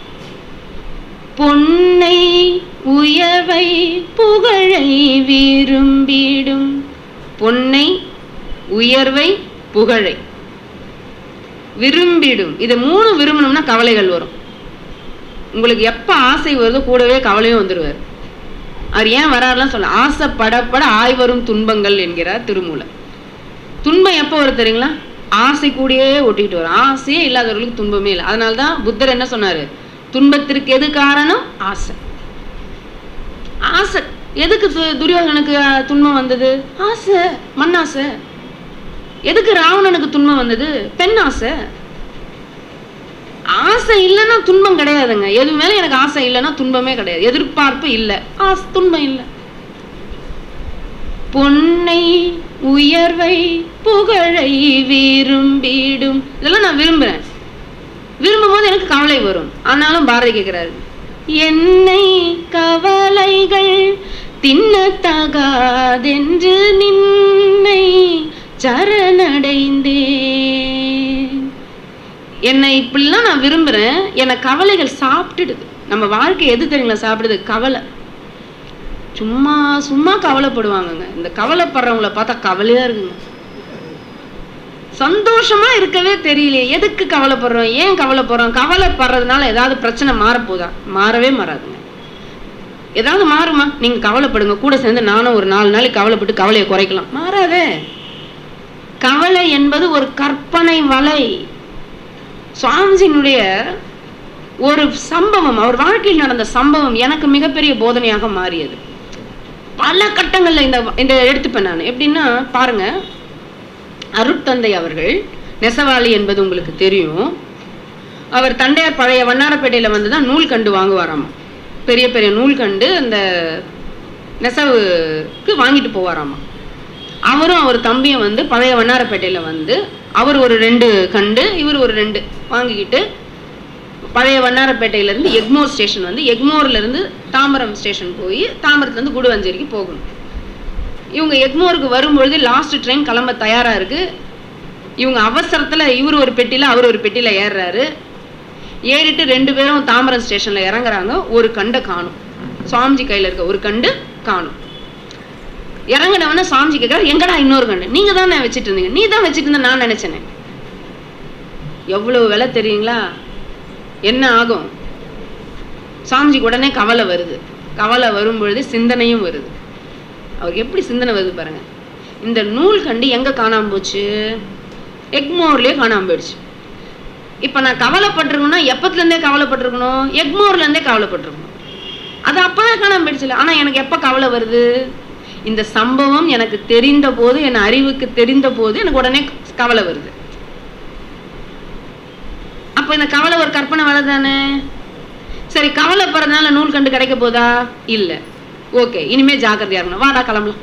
பொன்னை உயவை புகழை விரும்பிடும் பொன்னை உயர்வை புகழை விரும்பிடும் இது மூணு விரும்பணும்னா கவலைகள் வரும் உங்களுக்கு எப்ப ஆசை வருதோ கூடவே கவலையும் வந்துருவார் அவர் ஏன் வராருலாம் சொல்ல ஆசைப்படப்பட ஆய்வரும் துன்பங்கள் என்கிறார் திருமூலர் துன்பம் எப்போ வரும் தெரியுங்களா ஆசை கூடயே ஒட்டிக்கிட்டு வரும் ஆசையே இல்லாதவர்களுக்கு துன்பமே இல்லை அதனால தான் புத்தர் என்ன சொன்னாரு துன்பத்திற்கு எது காரணம் ஆசை ஆசை எதுக்கு து- துரியோதனனுக்கு அஹ், துன்பம் வந்தது ஆசை மண்ணாசை எதுக்கு ராவணனுக்கு துன்பம் வந்தது பெண் ஆசை ஆசை இல்லைன்னா துன்பம் கிடையாதுங்க எது மேல எனக்கு ஆசை இல்லைன்னா துன்பமே கிடையாது எதிர்பார்ப்பு இல்லை ஆசை துன்பம் இல்லை பொன்னை உயர்வை புகழை விரும்பிடும் இதெல்லாம் நான் விரும்புறேன் விரும்பும் போது எனக்கு கவலை வரும் ஆனாலும் பாரதி கேட்கிறாரு என்னை கவலைகள் தின்னத்தகாதென்று நின்னை சரணடைந்தேன் என்னை இப்படிலாம் நான் விரும்புறேன் என்னை கவலைகள் சாப்பிட்டுடுது நம்ம வாழ்க்கை எது தெரியுங்களா சாப்பிடுது கவலை சும்மா சும்மா கவலைப்படுவாங்கங்க இந்த கவலைப்படுறவங்கள பார்த்தா கவலையா இருக்குங்க சந்தோஷமா இருக்கவே தெரியலையே எதுக்கு கவலைப்படுறோம் ஏன் கவலைப்படுறோம் கவலைப்படுறதுனால ஏதாவது பிரச்சனை மாறப்போதா மாறவே மாறாதுங்க ஏதாவது மாறுமா நீங்க கவலைப்படுங்க கூட சேர்ந்து நானும் ஒரு நாலு நாளைக்கு கவலைப்பட்டு கவலையை குறைக்கலாம் மாறாதே கவலை என்பது ஒரு கற்பனை வலை சுவாமிஜியினுடைய ஒரு சம்பவம் அவர் வாழ்க்கையில் நடந்த சம்பவம் எனக்கு மிகப்பெரிய போதனையாக மாறியது பல கட்டங்கள்ல இந்த இந்த எடுத்துப்பேன் நான் எப்படின்னா பாருங்க அருட்தந்தை அவர்கள் நெசவாளி என்பது உங்களுக்கு தெரியும் அவர் தண்டையார் பழைய வண்ணாரப்பேட்டையில வந்து தான் நூல் கண்டு வாங்குவாராமா பெரிய பெரிய நூல் கண்டு அந்த நெசவுக்கு வாங்கிட்டு போவாராமா அவரும் அவர் தம்பியும் வந்து பழைய வண்ணாரப்பேட்டையில வந்து அவர் ஒரு ரெண்டு கண்டு இவர் ஒரு ரெண்டு வாங்கிக்கிட்டு பழைய வண்ணாரப்பேட்டையில இருந்து எக்மோர் ஸ்டேஷன் வந்து எக்மோர்ல இருந்து தாம்பரம் ஸ்டேஷன் போய் தாம்பரத்துல இருந்து குடுவஞ்சேரிக்கு போகணும் இவங்க எக்மோருக்கு வரும்பொழுது லாஸ்ட் ட்ரெயின் கிளம்ப தயாரா இருக்கு இவங்க அவசரத்துல இவர் ஒரு பெட்டியில அவர் ஒரு பெட்டியில ஏறுறாரு ஏறிட்டு ரெண்டு பேரும் தாம்பரம் ஸ்டேஷன்ல இறங்குறாங்க ஒரு கண்டை காணும் சுவாமிஜி கையில இருக்க ஒரு கண்டு காணும் இறங்கினவன சாமிஜி கேட்கிறார் எங்கடா இன்னொரு கண்டு நீங்க தானே வச்சிட்டு இருந்தீங்க நீ தான் வச்சிட்டு இருந்த நான் நினைச்சேனே எவ்வளவு விலை தெரியுங்களா என்ன ஆகும் சாமிஜிக்கு உடனே கவலை வருது கவலை வரும் பொழுது சிந்தனையும் வருது அவருக்கு எப்படி சிந்தனை வருது பாருங்க இந்த நூல் கண்டு எங்க காணாம போச்சு எக்மோர்லயே காணாம போயிடுச்சு இப்ப நான் கவலைப்பட்டிருக்கணும்னா எப்பத்துல இருந்தே கவலைப்பட்டிருக்கணும் எக்மோர்ல இருந்தே கவலைப்பட்டிருக்கணும் அது அப்பவே காணாம போயிடுச்சுல ஆனா எனக்கு எப்ப கவலை வருது இந்த சம்பவம் எனக்கு தெரிந்த போது என் அறிவுக்கு தெரிந்த போது எனக்கு உடனே கவலை வருது அப்ப இந்த கவலை ஒரு கற்பனை வேலை தானே சரி கவலைப்படுறதுனால நூல் கண்டு கிடைக்க போதா இல்ல ஓகே இனிமே ஜாக்கிரதையா இருக்கணும் வாடா கிளம்பலாம்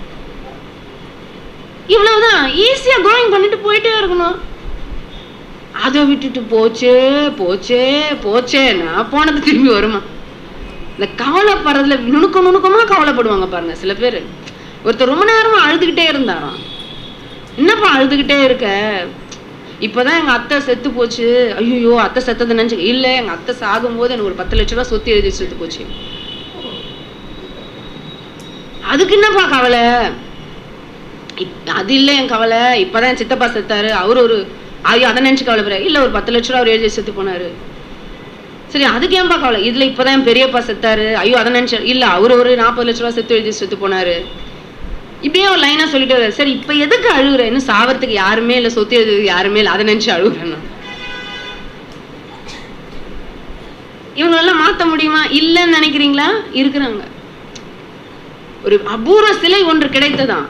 இவ்வளவுதான் ஈஸியா கோயிங் பண்ணிட்டு போயிட்டே இருக்கணும் அதை விட்டுட்டு போச்சே போச்சே போச்சேன்னா போனது திரும்பி வருமா இந்த கவலைப்படுறதுல நுணுக்க நுணுக்கமா கவலைப்படுவாங்க பாருங்க சில பேர் ஒருத்தர் ரொம்ப நேரமா அழுதுகிட்டே இருந்தாராம் என்னப்பா அழுதுகிட்டே இருக்க இப்பதான் எங்க அத்தை செத்து போச்சு ஐயோ அத்தை செத்ததை நினைச்சு இல்ல எங்க அத்தை சாகும்போது எனக்கு ஒரு பத்து லட்ச ரூபாய் சொத்து எழுதி செத்து போச்சு அதுக்கு என்னப்பா கவலை இப்- அது இல்ல என் கவலை இப்பதான் என் சித்தப்பா செத்தாரு அவர் ஒரு ஐயோ அதை நினைச்சு கவலைப்படுற இல்ல ஒரு பத்து லட்ச ரூபா அவர் எழுதி செத்து போனாரு சரி அதுக்கு ஏன்பா கவலை இதுல இப்பதான் என் பெரியப்பா செத்தாரு ஐயோ அதை நினைச்சு இல்ல அவர் ஒரு நாற்பது லட்ச ரூபா செத்து எழுதி செத்து போனாரு இப்படியே ஒரு லைனா சொல்லிட்டு வர்றாரு சரி இப்ப எதுக்கு அழுகுற இன்னும் சாவறதுக்கு யாருமே இல்ல சொத்து எழுதுறதுக்கு யாருமே இல்ல அதை நினைச்சு அழுகுறேன் நான். இவங்களெல்லாம் மாத்த முடியுமா இல்லைன்னு நினைக்கிறீங்களா இருக்கிறாங்க ஒரு அபூர்வ சிலை ஒன்று கிடைத்ததாம்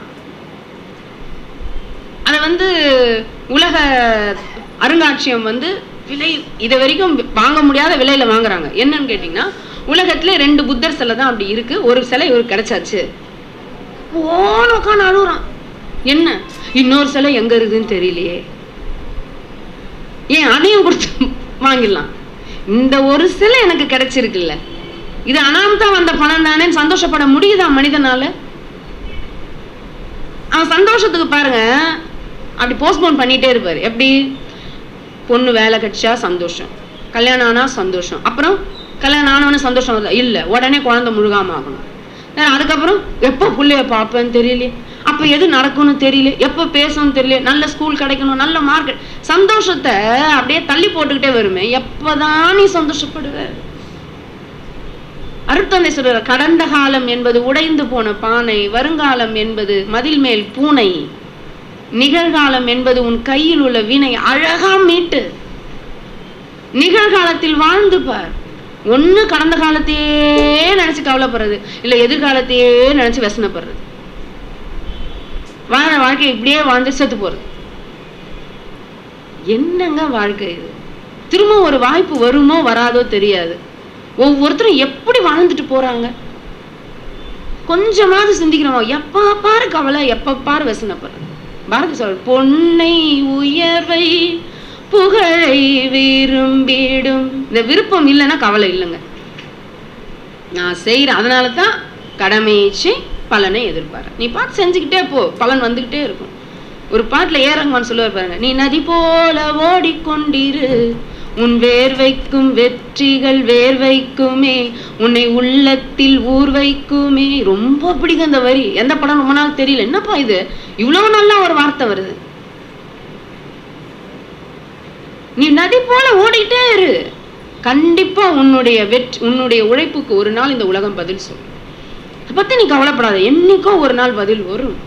அதை வந்து உலக அருங்காட்சியகம் வந்து விலை இது வரைக்கும் வாங்க முடியாத விலையில வாங்குறாங்க என்னன்னு கேட்டிங்கன்னா உலகத்துல ரெண்டு புத்தர் சிலை தான் அப்படி இருக்கு ஒரு சிலை ஒரு கிடைச்சாச்சு ஓன உட்காந்து அழுகுறான் என்ன இன்னொரு சிலை எங்க இருக்குன்னு தெரியலையே ஏன் அதையும் கொடுத்து வாங்கிடலாம் இந்த ஒரு சிலை எனக்கு கிடைச்சிருக்குல்ல இது அனாமத்தா வந்த பணம் தானே சந்தோஷப்பட முடியுதா மனிதனால அவன் சந்தோஷத்துக்கு பாருங்க அப்படி போஸ்ட்போன் பண்ணிட்டே இருப்பாரு எப்படி பொண்ணு வேலை கிடைச்சா சந்தோஷம் கல்யாணம் ஆனா சந்தோஷம் அப்புறம் கல்யாணம் ஆனவனு சந்தோஷம் வருதா இல்ல உடனே குழந்தை முழுகாம ஆகணும் அஹ் அதுக்கப்புறம் எப்போ புள்ளைய பார்ப்பேன்னு தெரியலையே அப்ப எது நடக்கும்னு தெரியல எப்போ பேசணும்னு தெரியல நல்ல ஸ்கூல் கிடைக்கணும் நல்ல மார்க் சந்தோஷத்தை அப்படியே தள்ளி போட்டுக்கிட்டே வருமே எப்பதான் நீ சந்தோஷப்படுவ அருட்தந்தை சொல்ற கடந்த காலம் என்பது உடைந்து போன பானை வருங்காலம் என்பது மதில் மேல் பூனை நிகழ்காலம் என்பது உன் கையில் உள்ள வீணை அழகா மீட்டு நிகழ்காலத்தில் வாழ்ந்து பார் ஒண்ணு கடந்த காலத்தையே நினைச்சு கவலைப்படுறது இல்ல எதிர்காலத்தையே நினைச்சு व्यसனப்படுறது வாழ வாழ்க்கை இப்படியே வாழ்ந்து செத்து போறது என்னங்க வாழ்க்கை இது திரும்ப ஒரு வாய்ப்பு வருமோ வராதோ தெரியாது ஒவ்வொருத்தரும் எப்படி வாழ்ந்துட்டு போறாங்க கொஞ்சமாவது சிந்திக்கிறோம் எப்ப பாரு கவலை எப்ப பாரு व्यसனப்படுறது பாரதி சொல் பொன்னை உயர்வை புகழை விரும்பிடும் இந்த விருப்பம் இல்லைன்னா கவலை இல்லைங்க நான் செய்யறேன் அதனால தான் கடமைச்சு பலனை எதிர்பார்க்க நீ பாட்டு செஞ்சுக்கிட்டே போ பலன் வந்துகிட்டே இருக்கும் ஒரு பாட்டுல ஏறங்கன்னு சொல்லுவார் பாருங்க நீ நதி போல ஓடிக்கொண்டிரு உன் வேர்வைக்கும் வெற்றிகள் வேர்வைக்குமே உன்னை உள்ளத்தில் ஊர் வைக்குமே ரொம்ப பிடிக்கும் இந்த வரி எந்த படம் ரொம்ப நாள் தெரியல என்னப்பா இது இவ்வளவு நல்லா ஒரு வார்த்தை வருது நீ நதி போல ஓடிட்டே இரு கண்டிப்பா உன்னுடைய வெற்றி உன்னுடைய உழைப்புக்கு ஒரு நாள் இந்த உலகம் பதில் சொல்லும் அதை பத்தி நீ கவலைப்படாத என்னைக்கோ ஒரு நாள் பதில் வரும்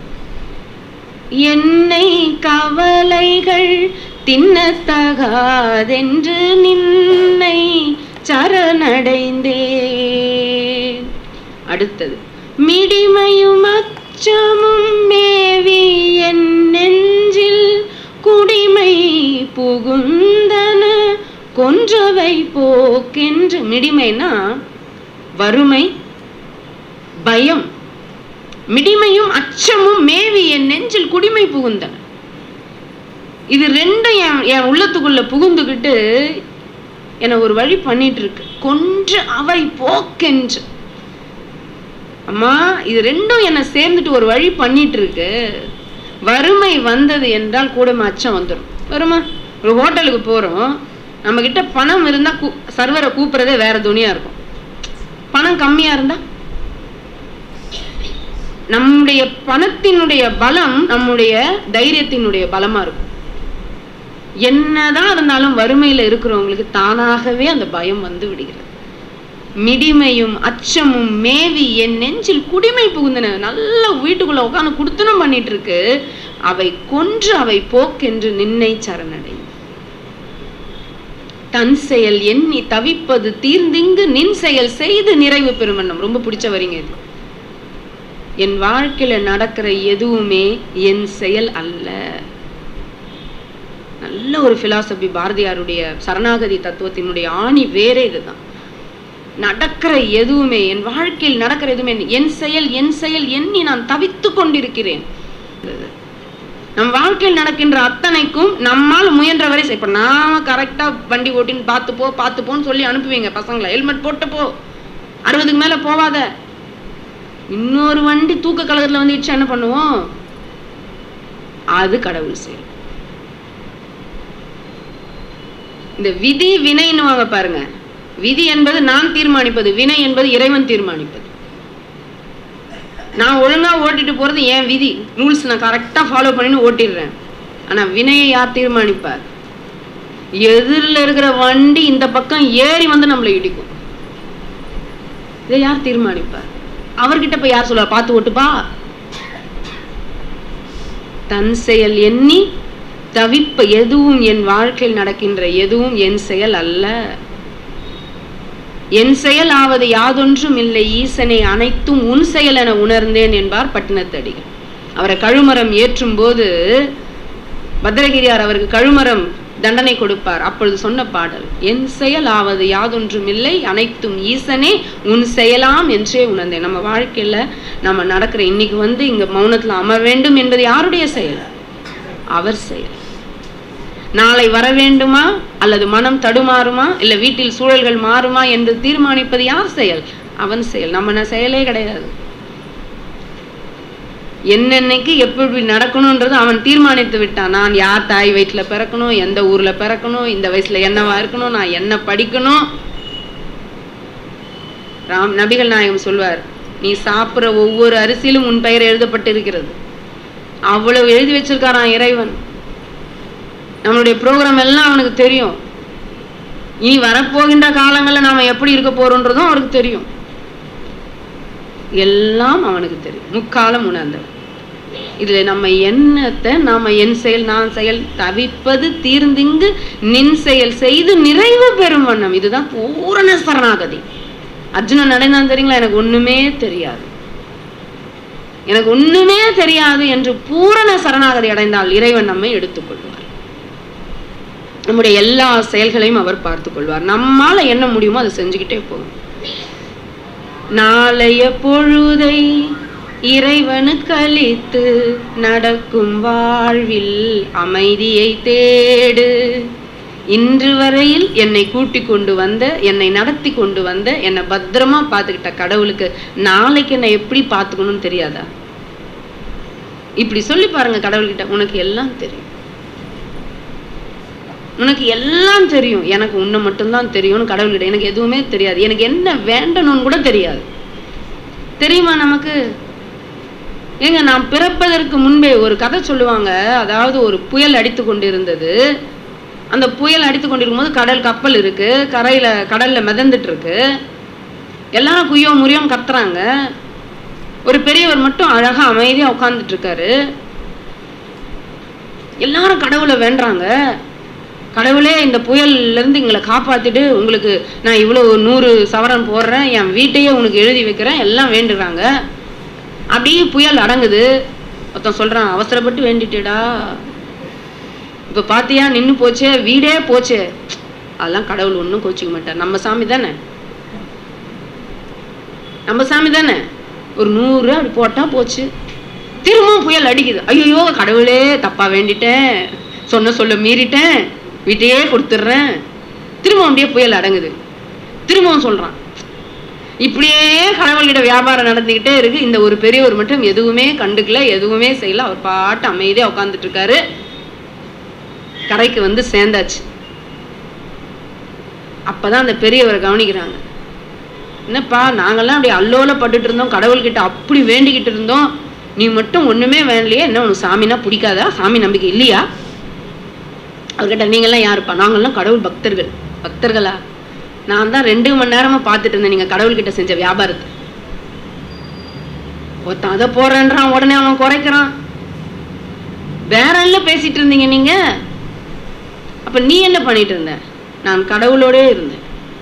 என்னை கவலைகள் தின்னத்தகாதென்று நின்னை சரணடைந்தேன் அடுத்தது மிடிமையும் அச்சமும் மேவி என் நெஞ்சில் குடிமை புகுந்தன கொன்றவை போக்கென்று மிடிமைனா வறுமை பயம் மிடிமையும் அச்சமும் மேவி என் நெஞ்சில் குடிமை புகுந்தன இது ரெண்டும் என் என் உள்ளத்துக்குள்ள புகுந்துக்கிட்டு என்னை ஒரு வழி பண்ணிட்டு இருக்கு கொன்று அவை போக்கென்று அம்மா இது ரெண்டும் என்னை சேர்ந்துட்டு ஒரு வழி பண்ணிட்டு இருக்கு வறுமை வந்தது என்றால் கூட அச்சம் வந்துடும் வருமா ஒரு ஹோட்டலுக்கு போறோம் நம்ம கிட்ட பணம் இருந்தா கூ சர்வரை கூப்பிடுறதே வேற துணியா இருக்கும் பணம் கம்மியா இருந்தா நம்முடைய பணத்தினுடைய பலம் நம்முடைய தைரியத்தினுடைய பலமா இருக்கும் என்னதான் இருந்தாலும் வறுமையில இருக்கிறவங்களுக்கு தானாகவே அந்த பயம் வந்து விடுகிறது மிடிமையும் அச்சமும் மேவி என் நெஞ்சில் குடிமை புகுந்தன நல்ல வீட்டுக்குள்ள உட்காந்து குடுத்தனம் பண்ணிட்டு இருக்கு அவை கொன்று அவை போக்கென்று நின்னை சரணடை தன் செயல் எண்ணி தவிப்பது தீர்ந்திங்கு நின் செயல் செய்து நிறைவு பெறுமன்னம் ரொம்ப பிடிச்ச வரீங்க இது என் வாழ்க்கையில நடக்கிற எதுவுமே என் செயல் அல்ல நல்ல ஒரு பிலாசபி பாரதியாருடைய சரணாகதி தத்துவத்தினுடைய ஆணி வேறே இதுதான் நடக்கிற எதுவுமே என் வாழ்க்கையில் நடக்கிற எதுவுமே என் செயல் என் செயல் எண்ணி நான் தவித்து கொண்டிருக்கிறேன் நம் வாழ்க்கையில் நடக்கின்ற அத்தனைக்கும் நம்மால் முயன்றவரை செய்- இப்ப நாம கரெக்டா வண்டி ஓட்டின்னு பார்த்து போ பார்த்து போன்னு சொல்லி அனுப்புவீங்க பசங்களை ஹெல்மெட் போட்டு போ அறுபதுக்கு மேல போவாத இன்னொரு வண்டி தூக்க கலகத்துல வந்து இடிச்சா என்ன பண்ணுவோம் அது கடவுள் செயல் இந்த விதி வினைன்னுவாங்க பாருங்க விதி என்பது நான் தீர்மானிப்பது வினை என்பது இறைவன் தீர்மானிப்பது நான் ஒழுங்கா ஓட்டிட்டு போறது என் விதி ரூல்ஸ் நான் கரெக்டா ஃபாலோ பண்ணின்னு ஓட்டிடுறேன் ஆனா வினையை யார் தீர்மானிப்பார் எதிரில் இருக்கிற வண்டி இந்த பக்கம் ஏறி வந்து நம்மளை இடிக்கும் இதை யார் தீர்மானிப்பார் அவர்கிட்ட போய் யார் சொல்லுவா பார்த்து ஓட்டுப்பா தன் செயல் எண்ணி தவிப்ப எதுவும் என் வாழ்க்கையில் நடக்கின்ற எதுவும் என் செயல் அல்ல என் செயல் ஆவது யாதொன்றும் இல்லை ஈசனை அனைத்தும் உன் செயல் என உணர்ந்தேன் என்பார் பட்டினத்தடிகள் அவரை கழுமரம் ஏற்றும் போது பத்திரகிரியார் அவருக்கு கழுமரம் தண்டனை கொடுப்பார் அப்பொழுது சொன்ன பாடல் என் செயல் ஆவது யாதொன்றும் இல்லை அனைத்தும் ஈசனே உன் செயலாம் என்றே உணர்ந்தேன் நம்ம வாழ்க்கையில நம்ம நடக்கிற இன்னைக்கு வந்து இங்க மௌனத்துல அமர வேண்டும் என்பது யாருடைய செயல் அவர் செயல் நாளை வர வேண்டுமா அல்லது மனம் தடுமாறுமா இல்ல வீட்டில் சூழல்கள் மாறுமா என்று தீர்மானிப்பது யார் செயல் அவன் செயல் நம்ம ந- செயலே கிடையாது என்னென்னைக்கு எப்படி நடக்கணும்ன்றது அவன் தீர்மானித்து விட்டான் நான் யார் தாய் வயிற்றுல பிறக்கணும் எந்த ஊர்ல பிறக்கணும் இந்த வயசுல என்னவா இருக்கணும் நான் என்ன படிக்கணும் ராம் நபிகள் நாயகம் சொல்வார் நீ சாப்பிடுற ஒவ்வொரு அரிசியிலும் உன் பெயர் எழுதப்பட்டு இருக்கிறது அவ்வளவு எழுதி வச்சிருக்காராம் இறைவன் நம்மளுடைய ப்ரோக்ராம் எல்லாம் அவனுக்கு தெரியும் இனி வரப்போகின்ற காலங்கள்ல நாம எப்படி இருக்க போறோன்றதும் அவருக்கு தெரியும் எல்லாம் அவனுக்கு தெரியும் முக்காலம் உணர்ந்தவன் இதுல நம்ம எண்ணத்தை நாம என் செயல் நான் செயல் தவிப்பது தீர்ந்திங்கு நின் செயல் செய்து நிறைவு பெறும் வண்ணம் இதுதான் பூரண சரணாகதி அர்ஜுனன் அடைந்தான் தெரியுங்களா எனக்கு ஒண்ணுமே தெரியாது எனக்கு ஒண்ணுமே தெரியாது என்று பூரண சரணாகதி அடைந்தால் இறைவன் நம்மை எடுத்துக்கொள்வார் நம்முடைய எல்லா செயல்களையும் அவர் பார்த்துக் கொள்வார் நம்மால என்ன முடியுமோ அதை செஞ்சுக்கிட்டே போகும் நாளைய பொழுதை இறைவனுக்கு அளித்து நடக்கும் வாழ்வில் அமைதியை தேடு இன்று வரையில் என்னை கூட்டி கொண்டு வந்த என்னை நடத்தி கொண்டு வந்த என்னை பத்திரமா பார்த்துக்கிட்ட கடவுளுக்கு நாளைக்கு என்னை எப்படி பார்த்துக்கணும்னு தெரியாதா இப்படி சொல்லி பாருங்க கடவுள்கிட்ட உனக்கு எல்லாம் தெரியும் உனக்கு எல்லாம் தெரியும் எனக்கு உன்னை மட்டும்தான் தெரியும்னு கடவுள்கிட்ட எனக்கு எதுவுமே தெரியாது எனக்கு என்ன வேண்டணும்னு கூட தெரியாது தெரியுமா நமக்கு ஏங்க நான் பிறப்பதற்கு முன்பே ஒரு கதை சொல்லுவாங்க அதாவது ஒரு புயல் அடித்து கொண்டிருந்தது அந்த புயல் அடித்து கொண்டிருக்கும் போது கடல் கப்பல் இருக்கு கரையில கடல்ல மிதந்துட்டு இருக்கு எல்லாரும் குய்யோ முறியோம் கத்துறாங்க ஒரு பெரியவர் மட்டும் அழகா அமைதியா உட்கார்ந்துட்டு இருக்காரு எல்லாரும் கடவுளை வேண்டுறாங்க கடவுளே இந்த புயல்ல இருந்து எங்களை காப்பாத்திட்டு உங்களுக்கு நான் இவ்வளவு நூறு சவரன் போடுறேன் என் வீட்டையே உனக்கு எழுதி வைக்கிறேன் எல்லாம் வேண்டுறாங்க அப்படியே புயல் அடங்குது ஒருத்தன் சொல்றான் அவசரப்பட்டு வேண்டிட்டேடா இப்ப பாத்தியா நின்னு போச்சே வீடே போச்சே அதெல்லாம் கடவுள் ஒண்ணும் கோச்சிக்க மாட்டார் நம்ம சாமி தானே நம்ம சாமி தானே ஒரு நூறு அப்படி போட்டா போச்சு திரும்பவும் புயல் அடிக்குது ஐயோ கடவுளே தப்பா வேண்டிட்டேன் சொன்ன சொல்ல மீறிட்டேன் வீட்டையே கொடுத்துட்றேன் திரும்பவும் அப்படியே புயல் அடங்குது திரும்பவும் சொல்றான் இப்படியே கடவுள்கிட்ட வியாபாரம் நடந்துக்கிட்டே இருக்கு இந்த ஒரு பெரியவர் மட்டும் எதுவுமே கண்டுக்கல எதுவுமே செய்யல அவர் பாட்டு அமைதியா உட்கார்ந்துட்டு இருக்காரு கரைக்கு வந்து சேர்ந்தாச்சு அப்பதான் அந்த பெரியவரை கவனிக்கிறாங்க என்னப்பா நாங்கெல்லாம் அப்படி அல்லோல பட்டுட்டு இருந்தோம் கடவுள்கிட்ட அப்படி வேண்டிக்கிட்டு இருந்தோம் நீ மட்டும் ஒண்ணுமே வேண்டலையே என்ன உனக்கு சாமினா பிடிக்காதா சாமி நம்பிக்கை இல்லையா அவர்கிட்ட நீங்கெல்லாம் யாருப்பா நாங்கெல்லாம் கடவுள் பக்தர்கள் பக்தர்களா நான் தான் ரெண்டு மணி நேரமா பார்த்துட்டு இருந்தேன் நீங்க கடவுள்கிட்ட செஞ்ச வியாபாரத்தை ஒருத்தன் அதை போறேன்றான் உடனே அவன் குறைக்கிறான் வேற என்ன பேசிட்டு இருந்தீங்க நீங்க அப்ப நீ என்ன பண்ணிட்டு இருந்த நான் கடவுளோடே இருந்தேன்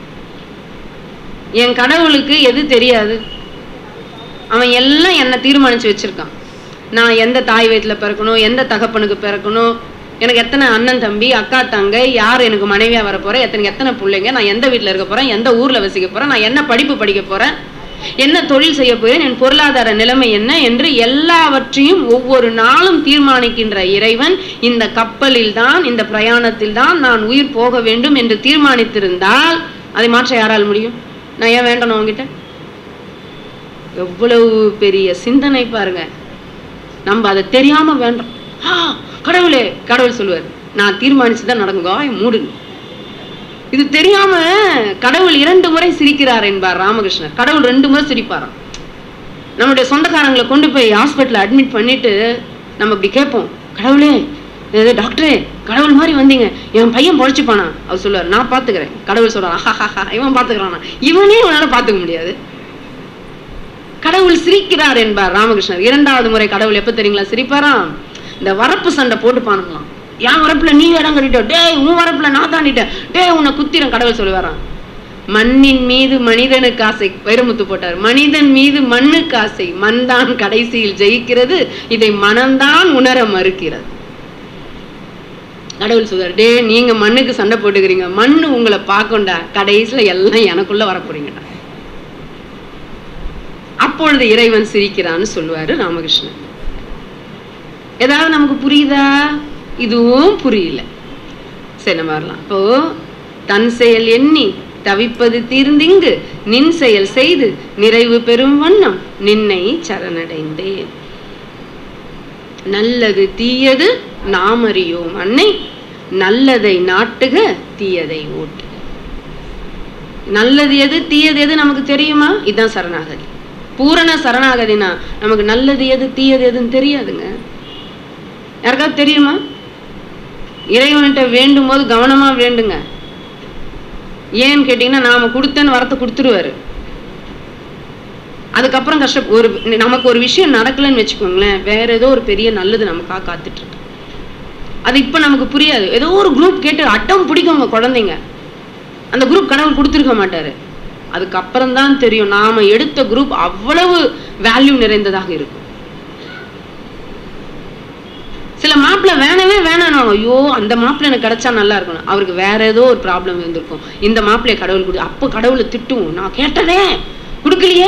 என் கடவுளுக்கு எது தெரியாது அவன் எல்லாம் என்ன தீர்மானிச்சு வச்சிருக்கான் நான் எந்த தாய் வயிற்றுல பிறக்கணும் எந்த தகப்பனுக்கு பிறக்கணும் எனக்கு எத்தனை அண்ணன் தம்பி அக்கா தங்கை யார் எனக்கு மனைவியா வர போறேன் எத்தனை எத்தனை பிள்ளைங்க நான் எந்த வீட்டில் இருக்க போறேன் எந்த ஊர்ல வசிக்க போறேன் நான் என்ன படிப்பு படிக்க போறேன் என்ன தொழில் செய்ய போறேன் என் பொருளாதார நிலைமை என்ன என்று எல்லாவற்றையும் ஒவ்வொரு நாளும் தீர்மானிக்கின்ற இறைவன் இந்த கப்பலில் தான் இந்த பிரயாணத்தில் தான் நான் உயிர் போக வேண்டும் என்று தீர்மானித்திருந்தால் அதை மாற்ற யாரால் முடியும் நான் ஏன் வேண்டணும் உங்ககிட்ட எவ்வளவு பெரிய சிந்தனை பாருங்க நம்ம அதை தெரியாம வேண்டாம் ஆ கடவுளே கடவுள் சொல்லுவார் நான் தீர்மானிச்சுதான் நடக்குங்க வாயை மூடுங்க இது தெரியாம கடவுள் இரண்டு முறை சிரிக்கிறார் என்பார் ராமகிருஷ்ணர் கடவுள் ரெண்டு முறை சிரிப்பாராம் நம்முடைய சொந்தக்காரங்களை கொண்டு போய் ஹாஸ்பிட்டல் அட்மிட் பண்ணிட்டு நம்ம இப்படி கேட்போம் கடவுளே இது டாக்டரே கடவுள் மாதிரி வந்தீங்க என் பையன் பொழைச்சுப்பானா அவர் சொல்லுவார் நான் பாத்துக்கிறேன் கடவுள் சொல்றான் "ஆஹாஹாஹா, இவன் பாத்துக்கிறானா இவனே இவனால பாத்துக்க முடியாது கடவுள் சிரிக்கிறார் என்பார் ராமகிருஷ்ணர் இரண்டாவது முறை கடவுள் எப்ப தெரியுங்களா சிரிப்பாராம் இந்த வரப்பு சண்டை போட்டு பானுங்களாம் என் வரப்புல நீ இடம் கட்டிட்ட டேய் உன் வரப்புல நான் தாண்டிட்டேன் டேய் உன்னை குத்திரம் கடவுள் சொல்லுவாராம் மண்ணின் மீது மனிதனுக்கு ஆசை வைரமுத்து போட்டார் மனிதன் மீது மண்ணுக்கு ஆசை மண்தான் கடைசியில் ஜெயிக்கிறது இதை மனம்தான் உணர மறுக்கிறது கடவுள் சொல்றார் டே நீங்க மண்ணுக்கு சண்டை போட்டுக்கிறீங்க மண்ணு உங்களை பார்க்கண்டா கடைசியில எல்லாம் எனக்குள்ள வரப்போறீங்கடா அப்பொழுது இறைவன் சிரிக்கிறான்னு சொல்லுவாரு ராமகிருஷ்ணன் ஏதாவது நமக்கு புரியுதா இதுவும் புரியல சரி நம்ம வரலாம் இப்போ தன் செயல் எண்ணி தவிப்பது தீர்ந்திங்கு நின் செயல் செய்து நிறைவு பெறும் வண்ணம் நின்னை சரணடைந்தேன் நல்லது தீயது நாம் அறியோம் அன்னை நல்லதை நாட்டுக தீயதை ஓட்டு நல்லது எது தீயது எது நமக்கு தெரியுமா இதுதான் சரணாகதி பூரண சரணாகதினா நமக்கு நல்லது எது தீயது எதுன்னு தெரியாதுங்க யாருக்காவது தெரியுமா இறைவன்கிட்ட வேண்டும் போது கவனமா வேண்டுங்க ஏன்னு கேட்டீங்கன்னா நாம கொடுத்தேன்னு வரத்தை கொடுத்துருவாரு அதுக்கப்புறம் கஷ்ட ஒரு நமக்கு ஒரு விஷயம் நடக்கலைன்னு வச்சுக்கோங்களேன் வேற ஏதோ ஒரு பெரிய நல்லது நமக்காக காத்துட்டு இருக்கு அது இப்ப நமக்கு புரியாது ஏதோ ஒரு குரூப் கேட்டு அட்டம் பிடிக்குங்க குழந்தைங்க அந்த குரூப் கடவுள் கொடுத்துருக்க மாட்டாரு அதுக்கப்புறம் தான் தெரியும் நாம எடுத்த குரூப் அவ்வளவு வேல்யூ நிறைந்ததாக இருக்கும் சில மாப்பிள்ள வேணவே வேணாம் ஐயோ அந்த மாப்பிள்ள எனக்கு கிடைச்சா நல்லா இருக்கணும் அவருக்கு வேற ஏதோ ஒரு ப்ராப்ளம் இருந்திருக்கும் இந்த மாப்பிள்ளைய கடவுள் கொடு அப்போ கடவுளை திட்டுவோம் நான் கேட்டதே கொடுக்கலையே